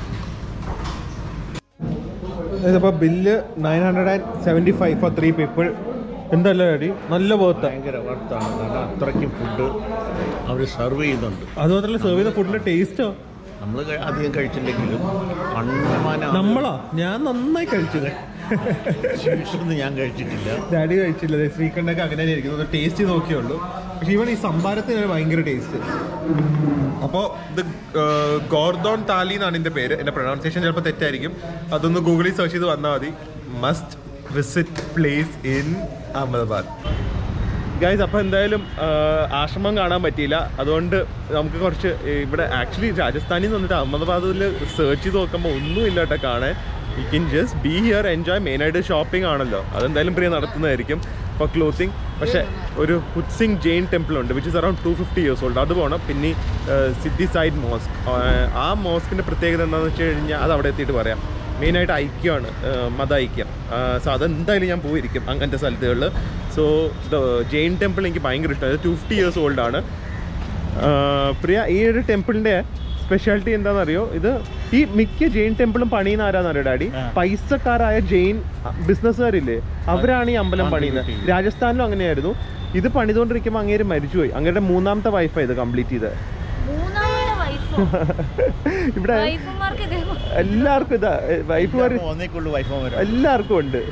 അപ്പോൾ bill nine hundred and seventy five four three people എന്തല്ല ഡാഡി നല്ല വേർത്ത ഭയങ്കര വർത്താണ് കാരണം അത്രയ്ക്കും ഫുഡ് അവർ സെർവ് ചെയ്യുന്നുണ്ട് അത് മാത്രമല്ല സെർവ് ചെയ്ത ഫുഡിന്റെ ടേസ്റ്റോ നമ്മൾ അധികം കഴിച്ചില്ലെങ്കിലും കണ്ണമാനം നമ്മളാ ഞാൻ നന്നായി കഴിച്ചു സ്വീറ്റ്സൊന്നും ഞാൻ കഴിച്ചിട്ടില്ല ഡാഡി കഴിച്ചില്ല ദേ ശ്രീകണ്ഠൊക്കെ അങ്ങനെ തന്നെ ഇരിക്കുന്നു ടേസ്റ്റ് നോക്കിയുള്ളൂ പക്ഷെ ഇവൻ ഈ സംഭാരത്തിന് ഭയങ്കര ടേസ്റ്റ് അപ്പോൾ ഇത് ഗോർദോൺ താലി എന്നാണ് ഇതിന്റെ പേര് എന്റെ പ്രൊണൗൺസിയേഷൻ ചിലപ്പോൾ തെറ്റായിരിക്കും അതൊന്ന് ഗൂഗിളിൽ സെർച്ച് ചെയ്ത് വന്നാൽ മതി must visit place in Ahmedabad guys അപ്പോൾ എന്തായാലും ആ, ആശ്രമം കാണാൻ പറ്റിയില്ല അതുകൊണ്ട് നമുക്ക് കുറച്ച് ഇവിടെ ആക്ച്വലി രാജസ്ഥാനിൽ നിന്ന് വന്നിട്ട് അഹമ്മദാബാദിൽ സെർച്ച് ചെയ്ത് നോക്കുമ്പോൾ ഒന്നുമില്ല കേട്ടോ കാണാൻ you can just be here enjoy മെയിനായിട്ട് ഷോപ്പിംഗ് ആണല്ലോ അതെന്തായാലും പ്രിയ നടത്തുന്നതായിരിക്കും ഫോർ ക്ലോത്തിങ് പക്ഷേ ഒരു ഹുത്സിംഗ് ജെയിൻ ടെമ്പിൾ ഉണ്ട് which is around two fifty years old അത് പോകണം പിന്നെ സിറ്റി സൈഡ് മോസ്ക് ആ മോസ്കിൻ്റെ പ്രത്യേകത എന്താണെന്ന് വെച്ച് കഴിഞ്ഞാൽ അത് അവിടെ എത്തിയിട്ട് പറയാം മെയിനായിട്ട് ഐക്യമാണ് മത ഐക്യം സോ അതെന്തായാലും ഞാൻ പോയിരിക്കും അങ്ങനത്തെ സ്ഥലത്തുകളിൽ സോ ദ ജെയിൻ ടെമ്പിൾ എനിക്ക് ഭയങ്കര ഇഷ്ടമാണ് ടു ഫിഫ്റ്റി ഇയേഴ്സ് ഓൾഡ് ആണ് ആഹ് പ്രിയ ഈ ഒരു ടെമ്പിളിൻ്റെ സ്പെഷ്യാലിറ്റി എന്താണെന്നറിയോ ഇത് ഈ മിക്ക ജെയിൻ ടെമ്പിളും പണിയുന്ന ആരാന്നറിയോ ഡാഡി ആ. പൈസക്കാരായ ജെയിൻ ബിസിനസ്സുകാരില്ലേ അവരാണ് ഈ അമ്പലം ആ, പണിയുന്നത് ചെയ്തു. രാജസ്ഥാനിലും അങ്ങനെയായിരുന്നു ഇത് പണിതുകൊണ്ടിരിക്കുമ്പോൾ അങ്ങേര് മരിച്ചുപോയി അങ്ങയുടെ മൂന്നാമത്തെ വൈഫാണ് ഇത് കംപ്ലീറ്റ് ചെയ്തത് മൂന്നാമത്തെ വൈഫോ ഇവിടെ വൈഫുമാർക്ക് ഇതേപോലെ എല്ലാവർക്കും ഇതാ വൈഫുമാർ ഒന്നേക്കുള്ളൂ വൈഫോമരം എല്ലാവർക്കും ഉണ്ട്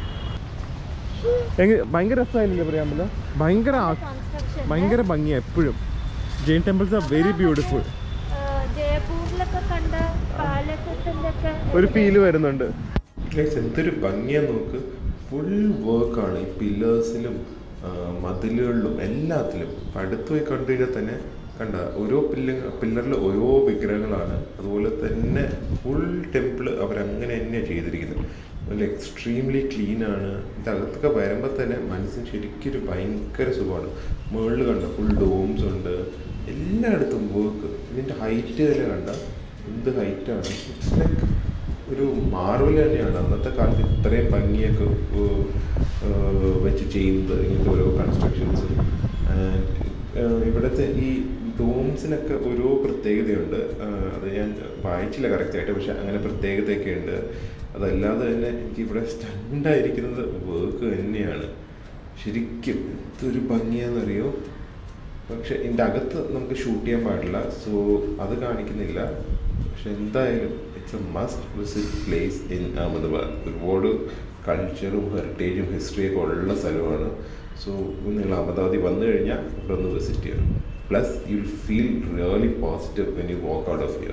എങ്ങ- ഭയങ്കര രസമായില്ലേ പറയാമല്ലോ ഭയങ്കര ആ- construction. ഭയങ്കര ഭംഗിയാണ് എപ്പോഴും Jain temples are very beautiful ഏഹ് ജയപൂരിലൊക്കെ കണ്ട പാലസത്തിന്റെ ഒക്കെ ഒരു ഫീല് വരുന്നുണ്ട് എന്തൊരു ഭംഗിയാ നോക്ക് ഫുൾ വർക്കാണ് ഈ പില്ലേഴ്സിലും മതിലുകളിലും എല്ലാത്തിലും ഇപ്പം അടുത്ത് പോയി കണ്ടു കഴിഞ്ഞാൽ തന്നെ കണ്ട ഓരോ പില്ല പില്ലറിൽ ഓരോ വിഗ്രഹങ്ങളാണ് അതുപോലെ തന്നെ ഫുൾ ടെമ്പിൾ അവരങ്ങനെ തന്നെയാണ് ചെയ്തിരിക്കുന്നത് നല്ല എക്സ്ട്രീംലി ക്ലീൻ ആണ് ഇതകത്തൊക്കെ വരുമ്പോൾ തന്നെ മനസ്സിന് ശരിക്കും ഒരു ഭയങ്കര സുഖമാണ് മുകളിൽ കണ്ട ഫുൾ ഡോംസ് ഉണ്ട് എല്ലായിടത്തും വർക്ക് ഇതിൻ്റെ ഹൈറ്റ് തന്നെ കണ്ട എന്ത് ഹൈറ്റാണ് ഇറ്റ്സ് ലൈക്ക് ഒരു മാർവൽ തന്നെയാണ് അന്നത്തെ കാലത്ത് ഇത്രയും ഭംഗിയൊക്കെ ഏർ, ഏർ, വെച്ച് ചെയ്യുന്നത് ഇങ്ങനത്തെ ഓരോ കൺസ്ട്രക്ഷൻസ് ഇവിടുത്തെ ഈ ഡോംസിനൊക്കെ ഓരോ പ്രത്യേകതയുണ്ട് ഏർ, അത് ഞാൻ വായിച്ചില്ല കറക്റ്റായിട്ട് പക്ഷെ അങ്ങനെ പ്രത്യേകതയൊക്കെ ഉണ്ട് അതല്ലാതെ തന്നെ എനിക്ക് ഇവിടെ സ്റ്റണ്ടായിരിക്കുന്നത് വർക്ക് തന്നെയാണ് ശരിക്കും എന്തൊരു ഭംഗിയാണെന്നറിയോ പക്ഷെ ഇതിൻ്റെ അകത്ത് നമുക്ക് ഷൂട്ട് ചെയ്യാൻ പാടില്ല സോ അത് കാണിക്കുന്നില്ല പക്ഷെ എന്തായാലും it's a must visit place in Ahmedabad ഒരുപാട് കൾച്ചറും ഹെറിറ്റേജും ഹിസ്റ്ററിയൊക്കെ ഉള്ള സ്ഥലമാണ് സോ നിങ്ങൾ അഹമ്മദാബാദിൽ വന്നു കഴിഞ്ഞാൽ ഇവിടെ ഒന്ന് വിസിറ്റ് ചെയ്യണം plus you feel really positive when you walk out of here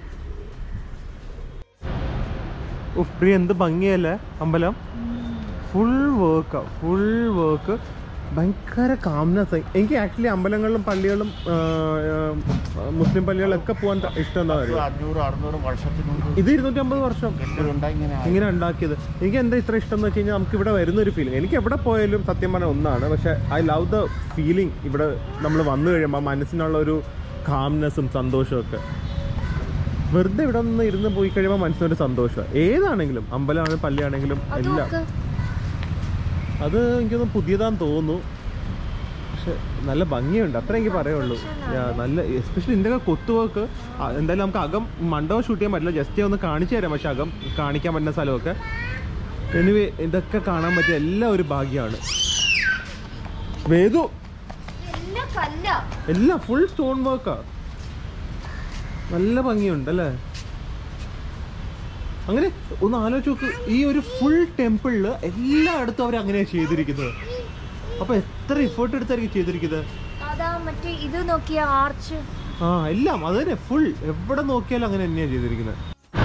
ഉഫ് പ്രിയ എന്ത് ഭംഗിയല്ലേ അമ്പലം ഫുൾ വർക്ക് ഫുൾ വർക്ക് ഭയങ്കര കാംനെസ് എനിക്ക് ആക്ച്വലി അമ്പലങ്ങളിലും പള്ളികളും ആ, ആ, മുസ്ലിം പള്ളികളിലൊക്കെ പോകാൻ ത- ഇഷ്ടം എന്താ ഒരു പറയുക അഞ്ഞൂറ് അറുന്നൂറ് വർഷത്തിന് മുമ്പ് ഇത് ഇരുന്നൂറ്റി അമ്പത് വർഷം എന്തുകൊണ്ടാ ഇങ്ങനെ ആയത്? ഇങ്ങനെ ഉണ്ടാക്കിയത് എനിക്ക് എന്താ ഇത്ര ഇഷ്ടം എന്ന് വെച്ച് കഴിഞ്ഞാൽ നമുക്ക് ഇവിടെ വരുന്ന ഒരു ഫീലിംഗ് എനിക്ക് എവിടെ പോയാലും സത്യം പറഞ്ഞാൽ ഒന്നാണ് പക്ഷെ ഐ ലവ് ദ ഫീലിംഗ് ഇവിടെ നമ്മൾ വന്നു കഴിയുമ്പോൾ മനസ്സിനുള്ള ഒരു കാംനെസ്സും സന്തോഷവും ഒക്കെ വെറുതെ ഇവിടെ നിന്ന് ഇരുന്ന് പോയി കഴിയുമ്പോൾ മനസ്സിനൊരു സന്തോഷമാണ് ഏതാണെങ്കിലും അമ്പലമാണെങ്കിലും പള്ളിയാണെങ്കിലും അത് എല്ലാം നോക്ക് അത് എനിക്കൊന്ന് പുതിയതാന്ന് തോന്നുന്നു പക്ഷെ നല്ല ഭംഗിയുണ്ട് അത്ര എനിക്ക് പറയുള്ളൂ Yeah, നല്ല എസ്പെഷ്യലി ഇതിൻ്റെ കൊത്തുവർക്ക് എന്തായാലും നമുക്ക് അകം മണ്ഡപം ഷൂട്ട് ചെയ്യാൻ പറ്റില്ല ജസ്റ്റ് ഒന്ന് കാണിച്ചു തരാം പക്ഷെ അകം കാണിക്കാൻ പറ്റുന്ന സ്ഥലമൊക്കെ എനിവേ ഇതൊക്കെ കാണാൻ പറ്റിയ എല്ലാം ഒരു ഭാഗ്യമാണ് വേദു എല്ലാം കല്ല എല്ലാം ഫുൾ സ്റ്റോൺ വർക്കാ നല്ല ഭംഗിയുണ്ട് അല്ലേ അങ്ങനെ ഒന്ന് ആലോചിച്ച് നോക്ക് ഈ ഒരു ഫുൾ ടെമ്പിളില് എല്ലായിടത്തും അവർ അങ്ങനെയാണ് ചെയ്തിരിക്കുന്നത് അപ്പൊ എത്ര എഫേർട്ട് എടുത്തായിരിക്കും ചെയ്തിരിക്കുന്നത് അതാ മറ്റേ ഇത് നോക്കിയ ആർച്ച് ആ എല്ലാം അത് തന്നെ ഫുൾ എവിടെ നോക്കിയാലും അങ്ങനെ തന്നെയാണ് ചെയ്തിരിക്കുന്നത്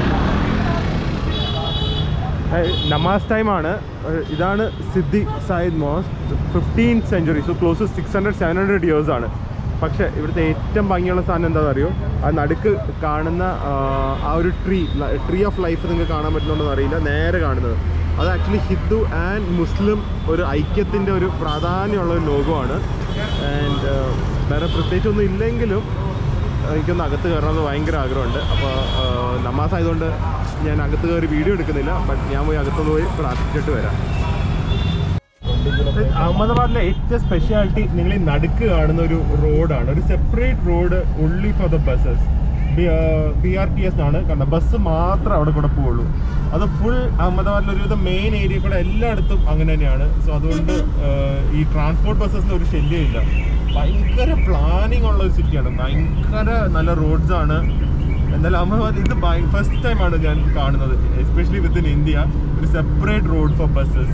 നമാസ് ടൈമാണ് ഇതാണ് Sidi Saiyyed mosque fifteen century so close six hundred seven hundred years ആണ് പക്ഷേ ഇവിടുത്തെ ഏറ്റവും ഭംഗിയുള്ള സാധനം എന്താണെന്ന് അറിയോ ആ നടുക്ക് കാണുന്ന ആ, ആ ഒരു ട്രീ ട്രീ ഓഫ് ലൈഫ് നിങ്ങൾക്ക് കാണാൻ പറ്റുന്നുണ്ടോ അറിയില്ല നേരെ കാണുന്നത് അത് ആക്ച്വലി ഹിന്ദു ആൻഡ് മുസ്ലിം ഒരു ഐക്യത്തിൻ്റെ ഒരു പ്രാധാന്യമുള്ള ഒരു ലോകമാണ് ആൻഡ് വേറെ പ്രത്യേകിച്ചൊന്നും ഇല്ലെങ്കിലും എനിക്കൊന്ന് അകത്ത് കയറണമെന്ന് ഭയങ്കര ആഗ്രഹമുണ്ട് അപ്പോൾ നമാസ് ആയതുകൊണ്ട് ഞാൻ അകത്ത് കയറി വീഡിയോ എടുക്കുന്നില്ല ബട്ട് ഞാൻ പോയി അകത്തൊന്ന് പോയി പ്രാർത്ഥിച്ചിട്ട് വരാം അഹമ്മദാബാദിലെ ഏറ്റവും സ്പെഷ്യാലിറ്റി നിങ്ങൾ ഈ നടുക്ക് കാണുന്ന ഒരു റോഡാണ് ഒരു separate road only for the buses B R T S ആണ് കണ്ട ബസ് മാത്രമേ അവിടെ കൂടെ പോവുള്ളൂ അത് ഫുൾ അഹമ്മദാബാദിലെ ഒരുവിധം മെയിൻ ഏരിയ കൂടെ എല്ലായിടത്തും അങ്ങനെ തന്നെയാണ് സോ അതുകൊണ്ട് ആഹ്, ഈ ട്രാൻസ്പോർട്ട് ബസ്സസിന് ഒരു ശല്യമില്ല ഭയങ്കര പ്ലാനിങ് ഉള്ള ഒരു സിറ്റിയാണ് ഭയങ്കര നല്ല റോഡ്സ് ആണ് എന്തായാലും അഹമ്മദാബാദ് ഇത് ഫസ്റ്റ് ടൈമാണ് ഞാൻ കാണുന്നത് എസ്പെഷ്യലി വിത്തിൻ ഇന്ത്യ ഒരു separate road for buses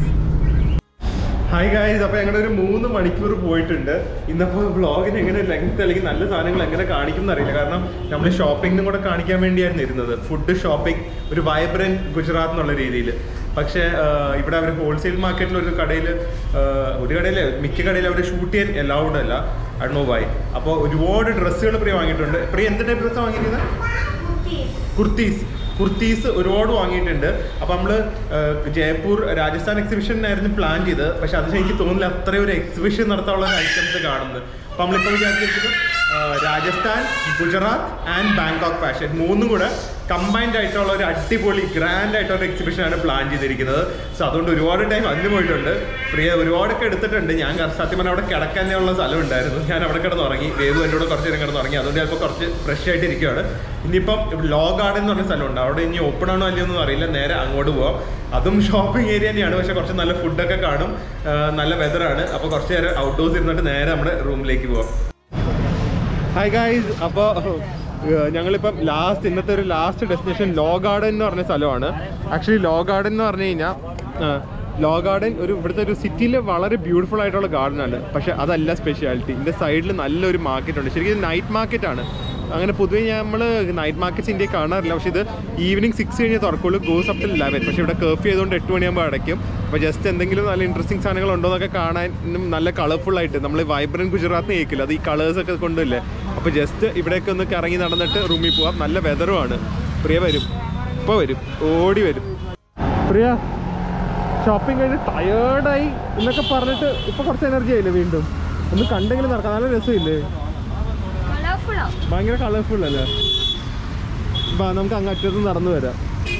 hi guys അപ്പോൾ ഞങ്ങളുടെ ഒരു മൂന്ന് മണിക്കൂർ പോയിട്ടുണ്ട് ഇന്നപ്പോൾ വ്ളോഗിന് എങ്ങനെ ലെങ്ത് അല്ലെങ്കിൽ നല്ല സാധനങ്ങൾ എങ്ങനെ കാണിക്കും എന്നറിയില്ല കാരണം നമ്മൾ ഷോപ്പിംഗും കൂടെ കാണിക്കാൻ വേണ്ടിയായിരുന്നു ഇരുന്നത് ഫുഡ് ഷോപ്പിംഗ് ഒരു വൈബ്രൻറ്റ് ഗുജറാത്ത് എന്നുള്ള രീതിയിൽ പക്ഷേ ആഹ്, ഇവിടെ അവർ ഹോൾസെയിൽ മാർക്കറ്റിൽ ഒരു കടയിൽ ഒരു കടയിൽ മിക്ക കടയിൽ അവർ ഷൂട്ട് ചെയ്യാൻ അലൗഡ് അല്ല അണ്ണോ വൈ അപ്പോൾ ഒരുപാട് ഡ്രസ്സുകൾ പ്രിയ വാങ്ങിയിട്ടുണ്ട് പ്രിയ എന്ത് ടൈപ്പ് ഡ്രസ്സാണ് വാങ്ങിയിരിക്കുന്നത് കുർത്തീസ് കുർത്തീസ് ഒരുപാട് വാങ്ങിയിട്ടുണ്ട് അപ്പം നമ്മൾ ജയ്പൂർ രാജസ്ഥാൻ എക്സിബിഷനായിരുന്നു പ്ലാൻ ചെയ്തത് പക്ഷെ അത് എനിക്ക് തോന്നുന്നില്ല അത്രയും ഒരു എക്സിബിഷൻ നടത്താനുള്ള ഐറ്റംസ് കാണുന്നത് അപ്പം നമ്മളിപ്പോൾ വിചാരിച്ചിരിക്കുന്നത് ആ, Rajasthan Gujarat and Bangkok fashion മൂന്നും കൂടെ കമ്പൈൻഡ് ആയിട്ടുള്ള ഒരു അടിപൊളി ഗ്രാൻഡ് ആയിട്ടുള്ള ഒരു എക്സിബിഷനാണ് പ്ലാൻ ചെയ്തിരിക്കുന്നത് സോ അതുകൊണ്ട് ഒരുപാട് ടൈം അതിന് പോയിട്ടുണ്ട് പ്രിയ ഒരുപാടൊക്കെ എടുത്തിട്ടുണ്ട് ഞാൻ ക- സത്യം പറഞ്ഞാൽ അവിടെ കിടക്കാനുള്ള സ്ഥലം ഉണ്ടായിരുന്നു ഞാൻ അവിടെ കിടന്ന് ഉറങ്ങി വേവ് എൻ്റെ കൂടെ കുറച്ച് നേരം കിടന്ന് ഉറങ്ങി അതുകൊണ്ട് ചിലപ്പോൾ കുറച്ച് ഫ്രഷ് ആയിട്ട് ഇരിക്കുകയാണ് ഇനിയിപ്പം ലോ ഗാർഡൻ എന്ന് പറഞ്ഞ സ്ഥലമുണ്ട് അവിടെ ഇനി ഓപ്പൺ ആണോ അല്ലയോ ഒന്നും അറിയില്ല നേരെ അങ്ങോട്ട് പോവാം അതും ഷോപ്പിംഗ് ഏരിയ തന്നെയാണ് പക്ഷെ കുറച്ച് നല്ല ഫുഡൊക്കെ കാണും ആ, നല്ല വെതറാണ് അപ്പോൾ കുറച്ച് നേരം ഔട്ട്ഡോഴ്സ് ഇരുന്നിട്ട് നേരെ നമ്മുടെ റൂമിലേക്ക് പോവാം ഹായ് ഗായ്സ് അപ്പോൾ ഞങ്ങളിപ്പം ലാസ്റ്റ് ഇന്നത്തെ ഒരു ലാസ്റ്റ് ഡെസ്റ്റിനേഷൻ ലോ ഗാർഡൻ എന്ന് പറഞ്ഞ സ്ഥലമാണ് ആക്ച്വലി ലോ ഗാർഡൻ എന്ന് പറഞ്ഞു കഴിഞ്ഞാൽ ലോ ഗാർഡൻ ഒരു ഇവിടുത്തെ ഒരു സിറ്റിയിൽ വളരെ ബ്യൂട്ടിഫുൾ ആയിട്ടുള്ള ഗാർഡൻ ആണ് പക്ഷെ അതല്ല സ്പെഷ്യാലിറ്റി ഇതിൻ്റെ സൈഡിൽ നല്ലൊരു മാർക്കറ്റ് ഉണ്ട് ശരിക്കും നൈറ്റ് മാർക്കറ്റ് ആണ് അങ്ങനെ പൊതുവേ നമ്മൾ നൈറ്റ് മാർക്കറ്റ്സ് ഇന്ത്യയിൽ കാണാറില്ല പക്ഷേ ഇത് ഈവനിങ് സിക്സ് കഴിഞ്ഞ് തുറക്കുള്ളൂ ഗോസ് അപ്പ് ടിൽ ലെവൻ പക്ഷേ ഇവിടെ കർഫ്യൂ ചെയ്തുകൊണ്ട് എട്ട് മണിയാകുമ്പോൾ അടയ്ക്കും അപ്പോൾ ജസ്റ്റ് എന്തെങ്കിലും നല്ല ഇൻട്രസ്റ്റിംഗ് സാധനങ്ങൾ ഉണ്ടോ എന്നൊക്കെ കാണാനും നല്ല കളർഫുൾ ആയിട്ട് നമ്മൾ വൈബ്രൻറ്റ് ഗുജറാത്ത് കേൾക്കില്ല അത് ഈ കളേഴ്സ് ഒക്കെ കൊണ്ടല്ലേ അപ്പോൾ ജസ്റ്റ് ഇവിടെയൊക്കെ ഒന്ന് കറങ്ങി നടന്നിട്ട് റൂമിൽ പോവാം നല്ല വെതറുമാണ് പ്രിയ വരും ഇപ്പോൾ വരും ഓടി വരും പ്രിയ ഷോപ്പിംഗ് കഴിഞ്ഞ് ടയേർഡായി എന്നൊക്കെ പറഞ്ഞിട്ട് ഇപ്പൊ കുറച്ച് എനർജി ആയില്ലേ വീണ്ടും ഒന്ന് കണ്ടെങ്കിലും നടക്കാം നല്ല രസമില്ലേ കളർഫുൾ ആവും ഭയങ്കര കളർഫുൾ അല്ലേ ബാ നമുക്ക് അങ്ങ് അറ്റത്ത് നടന്നു വരാം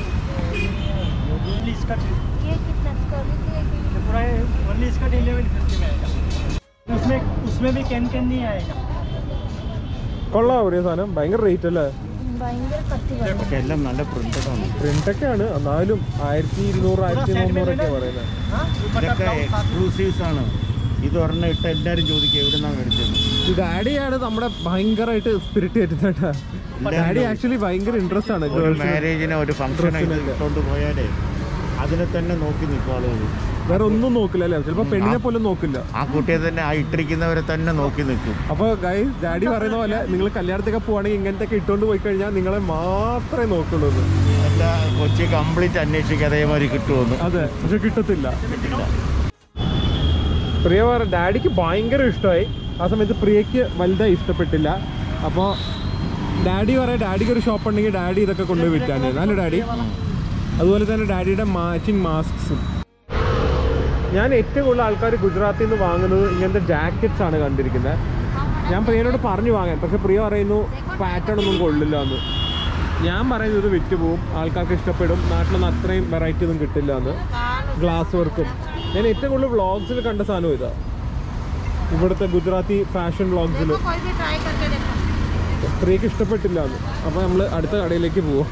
ओनली इसका ये कितना स्कर्ट है ये पूरा ओनली इसका इलेवन फिफ्टी में आएगा उसमें उसमें भी कैन कैन नहीं आएगा കൊള്ളാം ഒരു സാധനം ഭയങ്കര റേറ്റ് അല്ലേ ഭയങ്കര കത്തി വേണം പക്ഷെ എല്ലാം നല്ല പ്രിന്റഡ് ആണ് പ്രിന്റ് ആണ് എന്നാലും ആയിരത്തി ഇരുന്നൂറ് ആയിരത്തി മുന്നൂറൊക്കെ പറയുന്നത് ഇതൊക്കെ എക്സ്ക്ലൂസീവ്സ് ആണ് ഇത് ഒരെണ്ണം ഇട്ട് എല്ലാവരും ചോദിക്കും എവിടുന്നാ മേടിച്ചത് ഈ ഡാഡിയാണ് നമ്മുടെ ഭയങ്കരമായിട്ട് സ്പിരിറ്റ് കയറ്റുന്നത് ഡാഡി ആക്ച്വലി ഭയങ്കര ഇൻട്രസ്റ്റ് ആണ് ഒരു ഗേൾസിന് മാരേജിന് ഒരു ഫംഗ്ഷൻ ഡ്രസ്സിനൊക്കെ. ഇട്ടുകൊണ്ട് പോയാലേ അതിനെ തന്നെ നോക്കി നിൽക്കും ആളുകൾ വേറെ ഒന്നും നോക്കില്ല അല്ലേ ചിലപ്പോ പെണ്ണിനെ പോലും നോക്കില്ല ആ കുട്ടിയെ തന്നെ ആ ഇട്ടിരിക്കുന്നവരെ തന്നെ നോക്കി നിൽക്കും അപ്പൊ ഗൈ ഡാഡി പറയുന്ന പോലെ നിങ്ങൾ കല്യാണത്തൊക്കെ പോവാണെങ്കിൽ ഇങ്ങനത്തെ ഒക്കെ ഇട്ടുകൊണ്ട് പോയി കഴിഞ്ഞാൽ നിങ്ങളെ മാത്രമേ നോക്കുള്ളൂ എന്ന്. എല്ലാ കൊച്ചി കംപ്ലീറ്റ് അന്വേഷിക്കുക അതേമാതിരി കിട്ടുമെന്ന് അതെ പക്ഷെ കിട്ടത്തില്ല പ്രിയ പറ ഡാഡിക്ക് ഭയങ്കര ഇഷ്ടമായി ആ സമയത്ത് പ്രിയക്ക് വലുതായി ഇഷ്ടപ്പെട്ടില്ല അപ്പോൾ ഡാഡി പറയാം ഡാഡിക്ക് ഒരു ഷോപ്പ് ഉണ്ടെങ്കിൽ ഡാഡി ഇതൊക്കെ കൊണ്ടുപോയി വിൽക്കാനായിരുന്നു അല്ലേ ഡാഡി അതുപോലെ തന്നെ ഡാഡിയുടെ മാച്ചിങ് മാസ്ക്സും ഞാൻ ഏറ്റവും കൂടുതൽ ആൾക്കാർ ഗുജറാത്തിൽ നിന്ന് വാങ്ങുന്നത് ഇങ്ങനത്തെ ജാക്കറ്റ്സ് ആണ് കണ്ടിരിക്കുന്നത് ഞാൻ പ്രിയനോട് പറഞ്ഞു വാങ്ങാൻ പക്ഷെ പ്രിയ പറയുന്നു പാറ്റേൺ ഒന്നും കൊള്ളില്ല എന്ന് ഞാൻ പറയുന്നത് ഇത് വിറ്റ് പോവും ആൾക്കാർക്ക് ഇഷ്ടപ്പെടും നാട്ടിലൊന്നും അത്രയും വെറൈറ്റി ഒന്നും കിട്ടില്ല എന്ന് ഗ്ലാസ് വർക്കും ഞാൻ ഏറ്റവും കൂടുതൽ വ്ളോഗ്സിൽ കണ്ട സാധനം ഇതാ ഇവിടുത്തെ ഗുജറാത്തി ഫാഷൻ വ്ളോഗ്സിൽ कोई भी ट्राई करके देखो പ്രിയക്ക് ഇഷ്ടപ്പെട്ടില്ല എന്ന് അപ്പോൾ നമ്മൾ അടുത്ത കടയിലേക്ക് പോവാം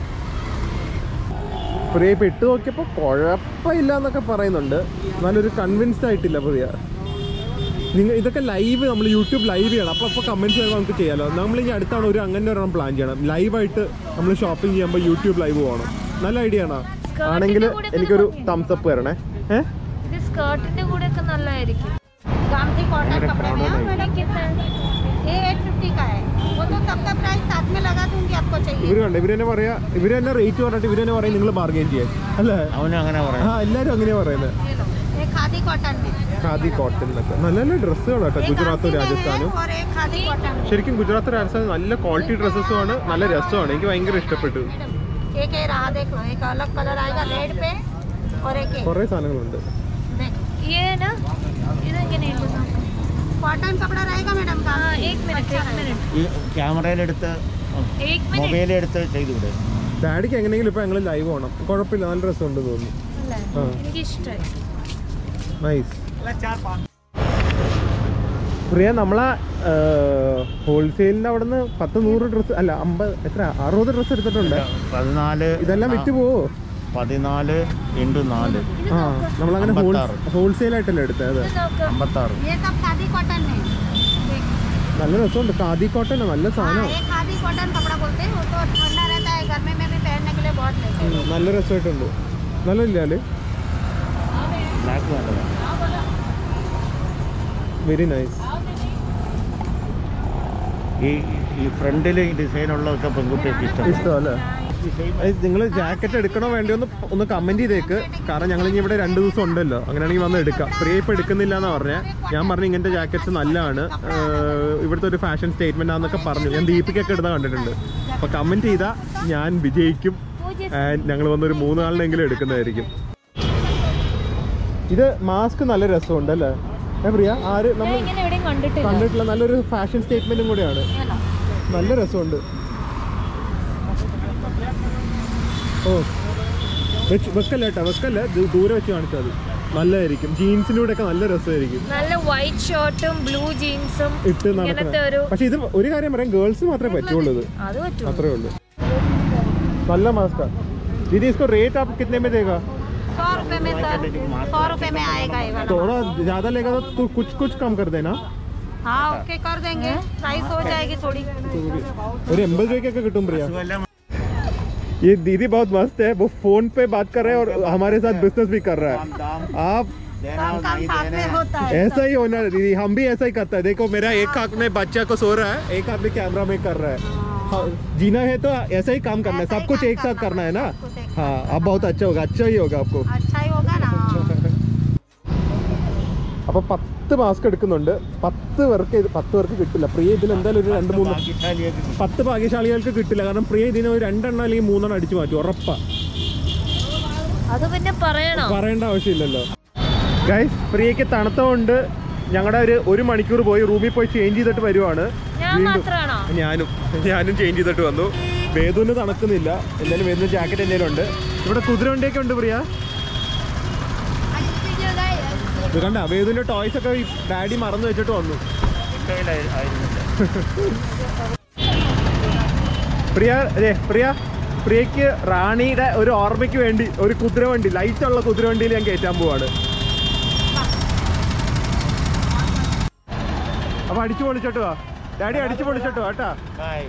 പ്രിയ ഇപ്പം ഇട്ട് നോക്കിയപ്പോൾ കുഴപ്പമില്ല എന്നൊക്കെ പറയുന്നുണ്ട് എന്നാലൊരു കൺവിൻസ്ഡ് ആയിട്ടില്ല പ്രിയ നിങ്ങൾ ഇതൊക്കെ ലൈവ് നമ്മൾ യൂട്യൂബ് ലൈവ് ചെയ്യണം അപ്പോൾ അപ്പോൾ കമൻറ്റ്സ് ചെയ്യുമ്പോൾ നമുക്ക് ചെയ്യാമല്ലോ നമ്മൾ ഇനി അടുത്താണ് ഒരു അങ്ങനെ ഒരെണ്ണം പ്ലാൻ ചെയ്യണം ലൈവായിട്ട് നമ്മൾ ഷോപ്പിംഗ് ചെയ്യുമ്പോൾ യൂട്യൂബ് ലൈവ് പോകണം നല്ല ഐഡിയ ആണോ Skirt ആണെങ്കിൽ ന്റെ കൂടെ ഒക്കെ എനിക്കൊരു ഭംഗിയുണ്ട്. തംസ് അപ്പ് തരണേ ഏഹ് ഇത് സ്കേർട്ടിന്റെ കൂടെ ഒക്കെ നല്ലതായിരിക്കും गांधी कॉटन कपड़े में हाँ, मैडम കിतना ये एट फिफ्टी का है वो तो सबका प्राइस साथ में लगा दूंगी आपको चाहिए ഇവര് കണ്ട ഇവര് തന്നെ പറയാ ഇവര് തന്നെ റേറ്റ് പറഞ്ഞിട്ട് ഇവര് തന്നെ പറയും നിങ്ങൾ ബാർഗെയിൻ ചെയ്യാൻ അല്ലേ അവനും അങ്ങനെ ആ പറയാം എല്ലാരും അങ്ങനെയാ പറയുന്നത് ये लो ये खादी कॉटन में ഖാദി കോട്ടൺ എന്നൊക്കെ നല്ല നല്ല ഡ്രസ്സുകൾ കേട്ടോ एक ഗുജറാത്തും गांधी में है രാജസ്ഥാനും और एक खादी कॉटन में ശരിക്കും ഗുജറാത്ത് രാജസ്ഥാൻ നല്ല ക്വാളിറ്റി ഡ്രസ്സസും ആണ് നല്ല രസമാണ് എനിക്ക് ഭയങ്കര ഇഷ്ടപ്പെട്ടു मैडम एक ये रहा देख लो एक अलग कलर आएगा रेड पे और एक ये കുറേ സാധനങ്ങളുണ്ട് देख ഏനാ ഇതെങ്ങനെയുണ്ട് നോക്കാം कॉटन कपड़ा रहेगा मैडम ആ का एक मिनट एक मिनट ഈ ക്യാമറയിലെടുത്ത് एक मिनट മൊബൈലെടുത്ത് ചെയ്തുകൂടെ ഡാഡിക്ക് എങ്ങനെയെങ്കിലും ഇപ്പൊ ഞങ്ങൾ ലൈവ് പോകണം കുഴപ്പമില്ല നല്ല രസമുണ്ട് തോന്നുന്നു അല്ലേ ആ. എനിക്ക് ഇഷ്ടമായി നൈസ് चार पाँच പ്രിയ നമ്മളെ ഹോൾസെയിലിന്റെ അവിടെ നിന്ന് പത്ത് നൂറ് ഡ്രസ്സ് അല്ല അമ്പത് എത്ര അറുപത് ഡ്രസ്സ് എടുത്തിട്ടുണ്ട് പതിനാല് ഇതെല്ലാം വിറ്റ് പോവോ പതിനാല് ഇൻറ്റു നാല് ആ നമ്മളങ്ങനെ ഹോൾ അമ്പത്താറ്. ഹോൾസെയിൽ ആയിട്ടല്ലേ എടുത്തത് അതെ ഇത് നോക്കാം അമ്പത്താറ് ये सब खादी कॉटन में देख നല്ല രസമുണ്ട് ഖാദി കോട്ടൺ നല്ല हाँ സാധനം ये खादी कॉटन कपड़ा बोलते हैं वो तो ठंडा रहता है गर्मी में भी पहनने के लिए बहुत लेते हैं ഉം, നല്ല രസമായിട്ടുണ്ട് നല്ല ഇല്ലേ ബ്ലാക്ക് നല്ലതാണ് വെരി നൈസ് ഈ ഈ ഫ്രണ്ടിൽ ഈ ഡിസൈൻ ഉള്ളതൊക്കെ പെൺകുട്ടികൾക്ക് ഇഷ്ടം ഇഷ്ടമല്ലേ നിങ്ങൾ ജാക്കറ്റ് എടുക്കണോ വേണ്ടയോ ഒന്ന് ഒന്ന് കമന്റ് ചെയ്തേക്ക് കാരണം ഞങ്ങൾ ഇനി ഇവിടെ രണ്ട് ദിവസം ഉണ്ടല്ലോ അങ്ങനെയാണെങ്കിൽ വന്ന് എടുക്കാം പ്രിയ ഇപ്പൊ എടുക്കുന്നില്ല എന്നാ പറഞ്ഞേ ഞാൻ പറഞ്ഞു ഇങ്ങനത്തെ ജാക്കറ്റ്സ് നല്ലതാണ് ഏഹ് ഇവിടുത്തെ ഒരു ഫാഷൻ സ്റ്റേറ്റ്മെന്റ് ആണെന്നൊക്കെ പറഞ്ഞു ഞാൻ ദീപിക്കൊക്കെ ഇടുന്ന കണ്ടിട്ടുണ്ട് അപ്പൊ കമന്റ് ചെയ്താൽ ഞാൻ വിജയിക്കും ഞങ്ങൾ വന്നൊരു മൂന്ന് നാളിനെങ്കിലും എടുക്കുന്നതായിരിക്കും ഇത് മാസ്ക് നല്ല രസമുണ്ട് അല്ലേ ഏ പ്രിയ ആര് ഞാൻ നമ്മൾ ഇങ്ങനെ എവിടെയും കണ്ടിട്ടില്ല കണ്ടിട്ടില്ല നല്ലൊരു ഫാഷൻ സ്റ്റേറ്റ്മെന്റും കൂടിയാണ് നല്ല രസമുണ്ട് ഓ വെച്ച് വെക്കല്ല കേട്ടോ വെക്കല്ല ദൂ- ദൂരെ വെച്ച് കാണിച്ചാൽ മതി നല്ലതായിരിക്കും ജീൻസിലൂടെ ഒക്കെ നല്ല രസമായിരിക്കും നല്ല വൈറ്റ് ഷർട്ടും ബ്ലൂ ജീൻസും ഇട്ട് ഇങ്ങനത്തെ ഒരു നടക്കുന്നത് പക്ഷെ ഇത് ഒരു കാര്യം പറയാം ഗേൾസ് മാത്രമേ പറ്റുള്ളൂ ഇത് അത് പറ്റുമോ അത്രേ ഉള്ളൂ നല്ല മാസ്കാ दीदी इसको रेट आप कितने में देगा सौ रुपए में सर सौ रुपए में आएगा ये वाला थोड़ा ज्यादा लेगा तो तू कुछ कुछ कम कर देना हाँ ओके कर देंगे प्राइस हो जाएगी थोड़ी ഒരു എൺപത് രൂപയ്ക്കൊക്കെ കിട്ടും പ്രിയ ഇതുമെല്ലാം ये दीदी बहुत मस्त है वो फोन पे बात कर रहे हैं और हमारे साथ बिजनेस भी कर रहा है आप देना सब काम नहीं साथ देना में होता है ऐसा ही होना दीदी हम भी ऐसा ही करता है देखो मेरा एक हाथ में बच्चा को सो रहा है एक हाथ में कैमरा में कर रहा है हाँ, जीना है तो ऐसा ही काम करना है ऐसा सब ही कुछ काम एक साथ करना करना है ना सब कुछ एक हाँ अब बहुत अच्छा होगा अच्छा ही होगा आपको अच्छा ही होगा ना അപ്പൊ പത്ത് മാസ്ക് എടുക്കുന്നുണ്ട് പത്ത് പേർക്ക് ഇത് പത്ത് പേർക്ക് കിട്ടില്ല പ്രിയ ഇതിൽ എന്തായാലും ഒരു രണ്ട് മൂന്ന് ഭാഗ്യശാലിയൊക്കെ പത്ത് ഭാഗ്യശാലികൾക്ക് കിട്ടില്ല കാരണം പ്രിയ ഇതിന് ഒരു രണ്ടെണ്ണം അല്ലെങ്കിൽ മൂന്നെണ്ണം അടിച്ചു മാറ്റും ഉറപ്പാ അത് പിന്നെ പറയണോ പറയേണ്ട ആവശ്യമില്ലല്ലോ ഗൈസ് പ്രിയക്ക് തണുത്തതുകൊണ്ട് ഞങ്ങളുടെ ഒരു ഒരു മണിക്കൂർ പോയി റൂമിൽ പോയി ചേഞ്ച് ചെയ്തിട്ട് വരുവാണ് ഞാൻ വീണ്ടും മാത്രാണോ ഞാനും ഞാനും ചേഞ്ച് ചെയ്തിട്ട് വന്നു വേദുവിന് തണുക്കുന്നില്ല എന്തായാലും വേദുവിന് ജാക്കറ്റ് എന്തെങ്കിലും ഉണ്ട് ഇവിടെ കുതിരവണ്ടിയൊക്കെ ഉണ്ട് പ്രിയ ഇത് കണ്ട വേദുവിന്റെ ടോയ്സ് ഒക്കെ ഡാഡി മറന്നു വെച്ചിട്ട് വന്നു ആയിരുന്നില്ല പ്രിയ അതെ പ്രിയ പ്രിയക്ക് റാണിയുടെ ഒരു ഓർമ്മയ്ക്ക് വേണ്ടി ഒരു കുതിരവണ്ടി ലൈറ്റ് ഉള്ള കുതിരവണ്ടിയിൽ ഞാൻ കയറ്റാൻ പോവാണ് അപ്പൊ അടിച്ചു പൊളിച്ചോട്ട് വാ ഡാഡി അടിച്ചു പൊളിച്ചോട്ട് വാ കേട്ടാ ബായ്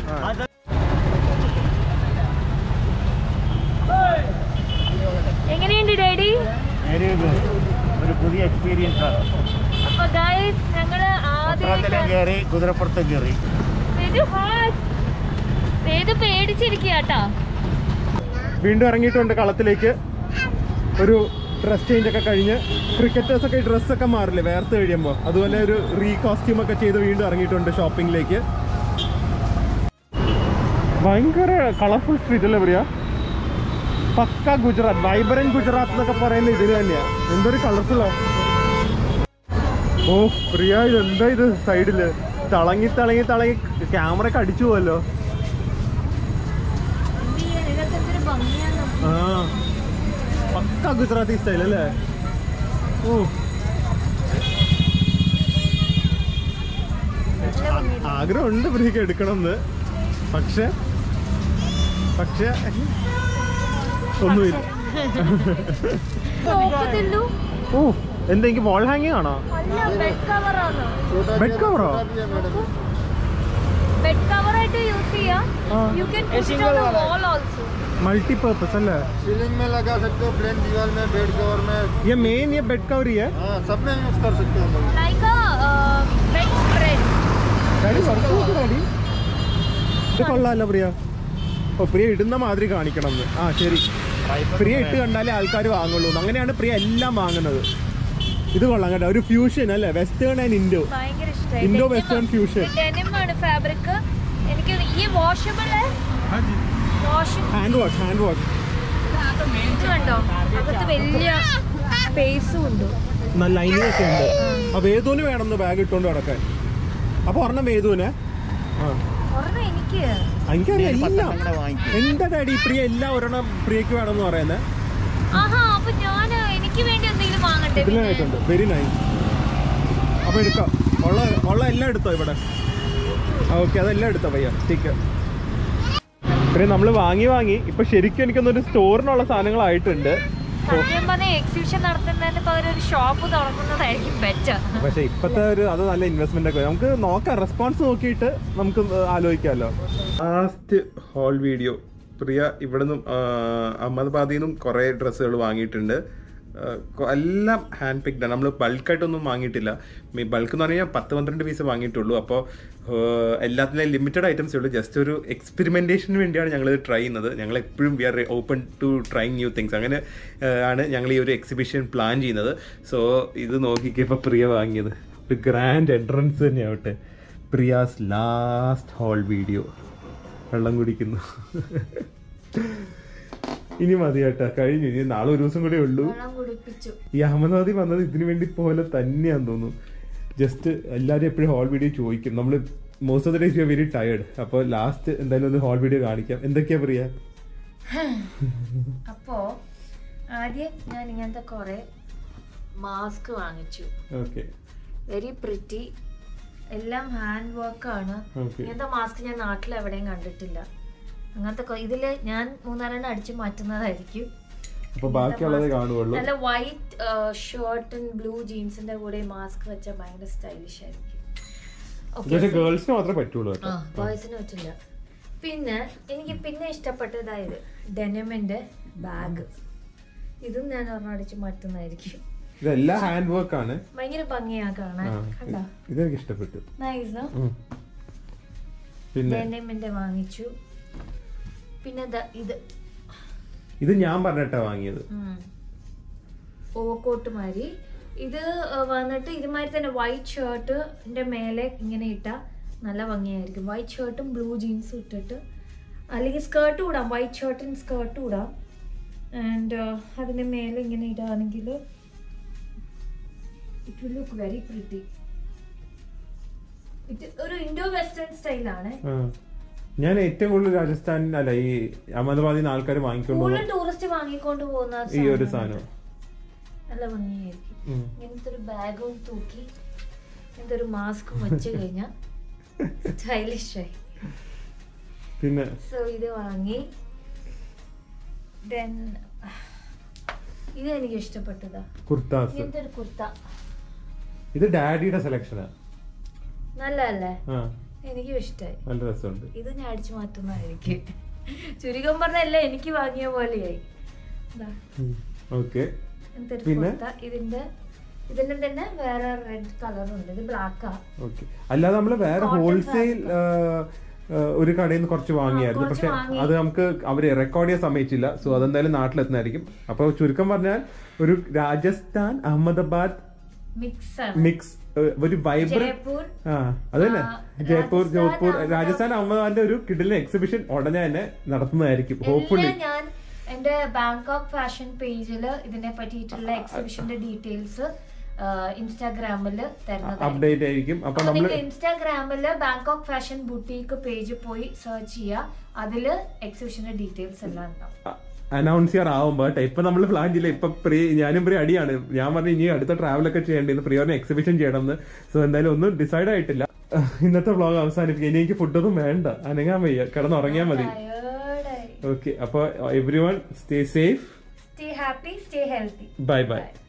എങ്ങനെയുണ്ട് ഡാഡി വെരി ഗുഡ് ഒരു പുതിയ എക്സ്പീരിയൻസ് ആണ് അപ്പൊ ഗൈസ് ഞങ്ങള് പത്രത്തിലും ആദ്യം കയറി കുതിരപ്പുറത്ത് കയറി ഏത് പേടിച്ചിരിക്കട്ടോ വീണ്ടും ഇറങ്ങിയിട്ടുണ്ട് കളത്തിലേക്ക് ഒരു ഡ്രസ് ചേഞ്ച് ഒക്കെ കഴിഞ്ഞ് ക്രിക്കറ്റേഴ്സ് ഒക്കെ ഡ്രസ്സൊക്കെ മാറില്ലേ വേർത്ത് കഴിയുമ്പോൾ അതുപോലെ ഒരു റീ കോസ്റ്റ്യൂം ഒക്കെ ചെയ്ത് വീണ്ടും ഇറങ്ങിയിട്ടുണ്ട് ഷോപ്പിംഗിലേക്ക് ഭയങ്കര കളർഫുൾ സ്ട്രീറ്റ് അല്ലേ പ്രിയ പക്ക ഗുജറാത്ത് വൈബ്രന്റ് ഗുജറാത്ത് എന്നൊക്കെ പറയുന്ന ഇതിന് തന്നെയാ എന്തൊരു കളർഫുള്ളോ ഓ പ്രിയ ഇത് എന്താ ഇത് സൈഡില് തിളങ്ങി തിളങ്ങി തിളങ്ങി ക്യാമറ ഒക്കെ അടിച്ചു പോവല്ലോ ഇതൊക്കെ എന്തൊരു ഭംഗിയാണ് ആ പക്ക ഗുജറാത്തി സ്റ്റൈൽ അല്ലേ ഓ ആഗ്രഹമുണ്ട് ബ്രേക്ക് എടുക്കണം എന്ന് പക്ഷെ പക്ഷെ ഒന്നുമില്ല നോക്കത്തില്ലു ഓ എന്താ എനിക്ക് വാൾ ഹാങ്ങിങ് ആണോ അല്ല ബെഡ് കവറാണ് ബെഡ് കവറോ ബെഡ് കവറായിട്ട് യൂസ് ചെയ്യാം ആ. You can put on the wall also multipurpose अल्ले सीलिंग में लगा सकते हो प्लेन दीवार में बेड कवर में ये मेन ये बेड कवर ही है हाँ सब में यूज कर सकते हो हम like bed spread daddy work നോക്ക് ഡാഡി ഇത് കൊള്ളാമല്ലോ പ്രിയ ഓ പ്രിയ ഇടുന്ന മാതിരി കാണിക്കണം എന്ന് ആ ശരി പ്രിയ ഇട്ട് കണ്ടാലേ ആൾക്കാർ വാങ്ങുള്ളൂ എന്ന്. അങ്ങനെയാണ് പ്രിയ എല്ലാം വാങ്ങുന്നത് ഇത് കൊള്ളാം കേട്ടോ ഒരു ഫ്യൂഷൻ അല്ലേ വെസ്റ്റേൺ ആൻഡ് ഇൻഡോ ഭയങ്കര ഇഷ്ടമായി ഇൻഡോ വെസ്റ്റേൺ ഫ്യൂഷൻ ഡെനിം ആണ് ഫാബ്രിക് എനിക്ക് ഈ washable washing hand wash hand wash ഇത് കണ്ടോ അകത്ത് വലിയ സ്പേസും ഉണ്ട് നല്ല ലൈനിങ് ഒക്കെ ഉണ്ട് ആ വേദുവിന് വേണമെന്ന് ബാഗ് ഇട്ടുകൊണ്ട് കിടക്കാൻ അപ്പൊ ഒരെണ്ണം വേദുവിന് ആ ഒരെണ്ണം എനിക്ക് എനിക്കറിയാം ഒരു എല്ലാം പത്തെണ്ണം കൂടെ വാങ്ങിക്കും. എന്താ ഡാഡി പ്രിയ എല്ലാം ഒരെണ്ണം പ്രിയക്ക് വേണമെന്ന് പറയുന്നത് ആഹാ അപ്പൊ ഞാൻ എനിക്ക് വേണ്ടി എന്തെങ്കിലും വാങ്ങട്ടെ പിന്നെ? ഇതിലായിട്ടുണ്ട് വെരി നൈസ് അപ്പൊ എടുക്കാം ഉള്ള ഉള്ള എല്ലാം എടുത്തോ ഇവിടെ ഓക്കെ അതെല്ലാം എടുത്തോ പയ്യ സ്റ്റിക്ക് പിന്നെ നമ്മൾ വാങ്ങി വാങ്ങി ഇപ്പൊ ശരിക്കും എനിക്കൊന്നൊരു സ്റ്റോറിനുള്ള സാധനങ്ങളായിട്ടുണ്ട് സത്യം പറഞ്ഞ എക്സിബിഷൻ നടത്തുന്നതിന് പകരം ഒരു ഷോപ്പ് തുറക്കുന്നതായിരിക്കും ബെറ്റർ പക്ഷെ ഇപ്പത്തെ ഒരു അത് നല്ല ഇൻവെസ്റ്റ്മെന്റ് ഒക്കെ നമുക്ക് നോക്കാം റെസ്പോൺസ് നോക്കിയിട്ട് നമുക്ക് ആലോചിക്കാമല്ലോ ലാസ്റ്റ് ഹോൾ വീഡിയോ പ്രിയ ഇവിടുന്ന് അഹമ്മദാബാദിൽ നിന്നും കുറേ ഡ്രസ്സുകൾ വാങ്ങിയിട്ടുണ്ട് ആ, കൊ- എല്ലാം ഹാൻഡ് പിക്ഡ് ആണ് നമ്മൾ ബൾക്കായിട്ടൊന്നും വാങ്ങിയിട്ടില്ല ബൾക്ക് എന്ന് പറഞ്ഞാൽ പത്ത് പന്ത്രണ്ട് പീസ് വാങ്ങിയിട്ടുള്ളൂ അപ്പോൾ എല്ലാത്തിലും ലിമിറ്റഡ് ഐറ്റംസേ ഉള്ളൂ ജസ്റ്റ് ഒരു എക്സ്പെരിമെൻറ്റേഷന് വേണ്ടിയാണ് ഞങ്ങളിത് ട്രൈ ചെയ്യുന്നത് ഞങ്ങൾ എപ്പോഴും we are open to try new things അങ്ങനെ ആ, ആണ് ഞങ്ങൾ ഈ ഒരു എക്സിബിഷൻ പ്ലാൻ ചെയ്യുന്നത് സോ ഇത് നോക്കിക്കപ്പോൾ പ്രിയ വാങ്ങിയത് ഒരു ഗ്രാൻഡ് എൻട്രൻസ് തന്നെയാവട്ടെ പ്രിയാസ് ലാസ്റ്റ് ഹോൾ വീഡിയോ വെള്ളം കുടിക്കുന്നു ഇനി മതി കേട്ടാ കഴിഞ്ഞു ഇനി നാളെ ഒരു ദിവസം കൂടെ ഉള്ളൂ വെള്ളം കുടിപ്പിച്ചു ഈ അഹമ്മദാബാദി വന്നത് ഇതിനു വേണ്ടി പോലെ തന്നെയാന്ന് തോന്നുന്നു ജസ്റ്റ് എല്ലാവരും എപ്പോഴും ഹോൾ വീഡിയോ ചോദിക്കും നമ്മൾ most of the days you very tired അപ്പോൾ ലാസ്റ്റ് എന്തായാലും ഒന്ന് ഹോൾ വീഡിയോ കാണിക്കാം എന്തൊക്കെയാ പറയാ അപ്പോ ആദ്യം ഞാൻ ഇങ്ങനത്തെ കുറെ മാസ്ക് വാങ്ങിച്ചു ഓക്കെ വെരി പ്രിറ്റി എല്ലാം ഹാൻഡ് വർക്കാണ് Okay. ഇങ്ങനത്തെ മാസ്ക് ഞാൻ നാട്ടിൽ എവിടെയും കണ്ടിട്ടില്ല അങ്ങനത്തെ കൊ- ഇതില് ഞാൻ മൂന്നാലെണ്ണം അടിച്ചു മാറ്റുന്നതായിരിക്കും അപ്പൊ ബാക്കിയുള്ളതേ കാണുള്ളൂ നല്ല വൈറ്റ് ഷർട്ടും ബ്ലൂ ജീൻസിന്റെ കൂടെ മാസ്ക് വെച്ചാൽ ഭയങ്കര സ്റ്റൈലിഷ് ആയിരിക്കും പക്ഷെ ഗേൾസിന് മാത്രമേ പറ്റുള്ളൂ കേട്ടോ ബോയ്സിന് പറ്റില്ല പിന്നെ എനിക്ക് പിന്നെ ഇഷ്ടപ്പെട്ടതായത് ഡെനമിന്റെ ബാഗ് ഇതും ഞാൻ ഒരെണ്ണം അടിച്ച് മാറ്റുന്നതായിരിക്കും ഇതെല്ലാം ഹാൻഡ് വർക്ക് ആണ് ഭയങ്കര ഭംഗിയാ കാണാൻ ആ, കണ്ടോ ഇതെനിക്ക് ഇഷ്ടപ്പെട്ടു നൈസ് ഉം. പിന്നെ ഡെനിമിന്റെ വാങ്ങിച്ചു പിന്നെ ദാ ഇത് ഇത് ഞാൻ പറഞ്ഞിട്ടാ വാങ്ങിയത് ഓവർകോട്ട് മാതിരി ഇത് ആ, വന്നിട്ട് ഇതുമാതിരി തന്നെ വൈറ്റ് ഷർട്ടിന്റെ മേലെ ഇങ്ങനെ ഇട്ട നല്ല ഭംഗിയായിരിക്കും വൈറ്റ് ഷർട്ടും ബ്ലൂ ജീൻസും ഇട്ടിട്ട് അല്ലെങ്കിൽ സ്കേർട്ടും ഇടാം വൈറ്റ് ഷർട്ടും സ്കേർട്ടും ഇടാം ആൻഡ് അതിന് മേലെ ഇങ്ങനെ ഇടാണെങ്കിൽ it will look very pretty ഇത് ഒരു ഇൻഡോ വെസ്റ്റേൺ സ്റ്റൈലാണ് ആ. ഞാൻ ഏറ്റവും കൂടുതൽ രാജസ്ഥാൻ അല്ല ഈ അഹമ്മദാബാദിൽ നിന്ന് ആൾക്കാർ വാങ്ങിക്കൊണ്ട് കൂടുതൽ പോകുന്ന ടൂറിസ്റ്റ് വാങ്ങിക്കൊണ്ട് പോകുന്ന ഈ ഒരു സാധനമാണ്. സാധനം നല്ല ഭംഗിയായിരിക്കും ഉം. ഇങ്ങനത്തെ ഒരു ബാഗും തൂക്കി ഇങ്ങനത്തെ ഒരു മാസ്കും വെച്ച് കഴിഞ്ഞാൽ സ്റ്റൈലിഷ് ആയി പിന്നെ സോ ഇത് വാങ്ങി ദെൻ ഇത് എനിക്ക് ഇഷ്ടപ്പെട്ടതാ കുർത്താസ് ഇങ്ങനത്തെ ഒരു കുർത്ത ഇത് ഡാഡിയുടെ സെലക്ഷനാ നല്ലതല്ലേ ആ എനിക്കും ഇഷ്ടമായി നല്ല രസമുണ്ട് ഇത് ഞാൻ അടിച്ചു മാറ്റുന്നതായിരിക്കും ചുരുക്കം പറഞ്ഞല്ല എനിക്ക് വാങ്ങിയ പോലെയായി ദാ, ഓക്കെ ഇങ്ങനത്തെ ഒരു പിന്നെ? കുർത്ത ഇതിന്റെ ഇതിന്റെ തന്നെ വേറെ റെഡ് കളർ ഉണ്ട് ഇത് ബ്ലാക്കാ ഓക്കെ അല്ലാതെ നമ്മൾ വേറെ Cotton ഹോൾസെയിൽ ഒരു കടയിൽ നിന്ന് കുറച്ച് വാങ്ങിയായിരുന്നു കുറച്ച് പക്ഷെ വാങ്ങി. അത് നമുക്ക് അവര് റെക്കോർഡ് ചെയ്യാൻ സമ്മതിച്ചില്ല സോ അതെന്തായാലും നാട്ടിലെത്തുന്നതായിരിക്കും അപ്പൊ ചുരുക്കം പറഞ്ഞാൽ ഒരു രാജസ്ഥാൻ അഹമ്മദാബാദ് മിക്സ് ആണ് മിക്സ് ഒരു വൈബ്രന്റ് ജയ്പൂർ ആ അതന്നെ ആ, ജയ്പൂർ രാജസ്ഥാൻ, ജോധ്പൂർ അഹമ്മദാബാദ്. രാജസ്ഥാൻ അഹമ്മദാബാദിന്റെ ഒരു കിഡിലെ എക്സിബിഷൻ ഉടനെ തന്നെ നടത്തുന്നതായിരിക്കും ഹോപ്പ്ഫുള്ളി എല്ലാം ഞാൻ എന്റെ ബാങ്കോക്ക് ഫാഷൻ പേജില് ഇതിനെ പറ്റിയിട്ടുള്ള എക്സിബിഷന്റെ ഡീറ്റെയിൽസ് ഇൻസ്റ്റാഗ്രാമിൽ തരുന്നതായിരിക്കും അപ്ഡേറ്റ് ആയിരിക്കും അപ്പൊ അപ്പൊ നമ്മള് നിങ്ങൾ ഇൻസ്റ്റാഗ്രാമില് ബാങ്കോക്ക് ഫാഷൻ ബുട്ടീക്ക് പേജ് പോയി സെർച്ച് ചെയ്യുക അതില് എക്സിബിഷന്റെ ഡീറ്റെയിൽസ് എല്ലാം ഉണ്ടാവും അനൗൺസ് ചെയ്യാറാവുമ്പോ കേട്ടോ ഇപ്പൊ നമ്മൾ പ്ലാൻ ചെയ്യില്ല ഇപ്പൊ പ്രിയ ഞാനും പ്രിയ അടിയാണ് ഞാൻ പറഞ്ഞു ഇനി അടുത്ത ട്രാവൽ ഒക്കെ ചെയ്യേണ്ടത് പ്രിയോറിന് എക്സിബിഷൻ ചെയ്യണം എന്ന് സോ എന്തായാലും ഒന്നും ഡിസൈഡ് ആയിട്ടില്ല ഇന്നത്തെ വ്ളോഗ് അവസാനിപ്പിക്കും ഇനി എനിക്ക് ഫുഡൊന്നും വേണ്ട അനങ്ങാൻ വയ്യ കിടന്നുറങ്ങിയാൽ മതി ടയേർഡായി ഓക്കെ അപ്പൊ everyone stay safe stay happy stay healthy bye by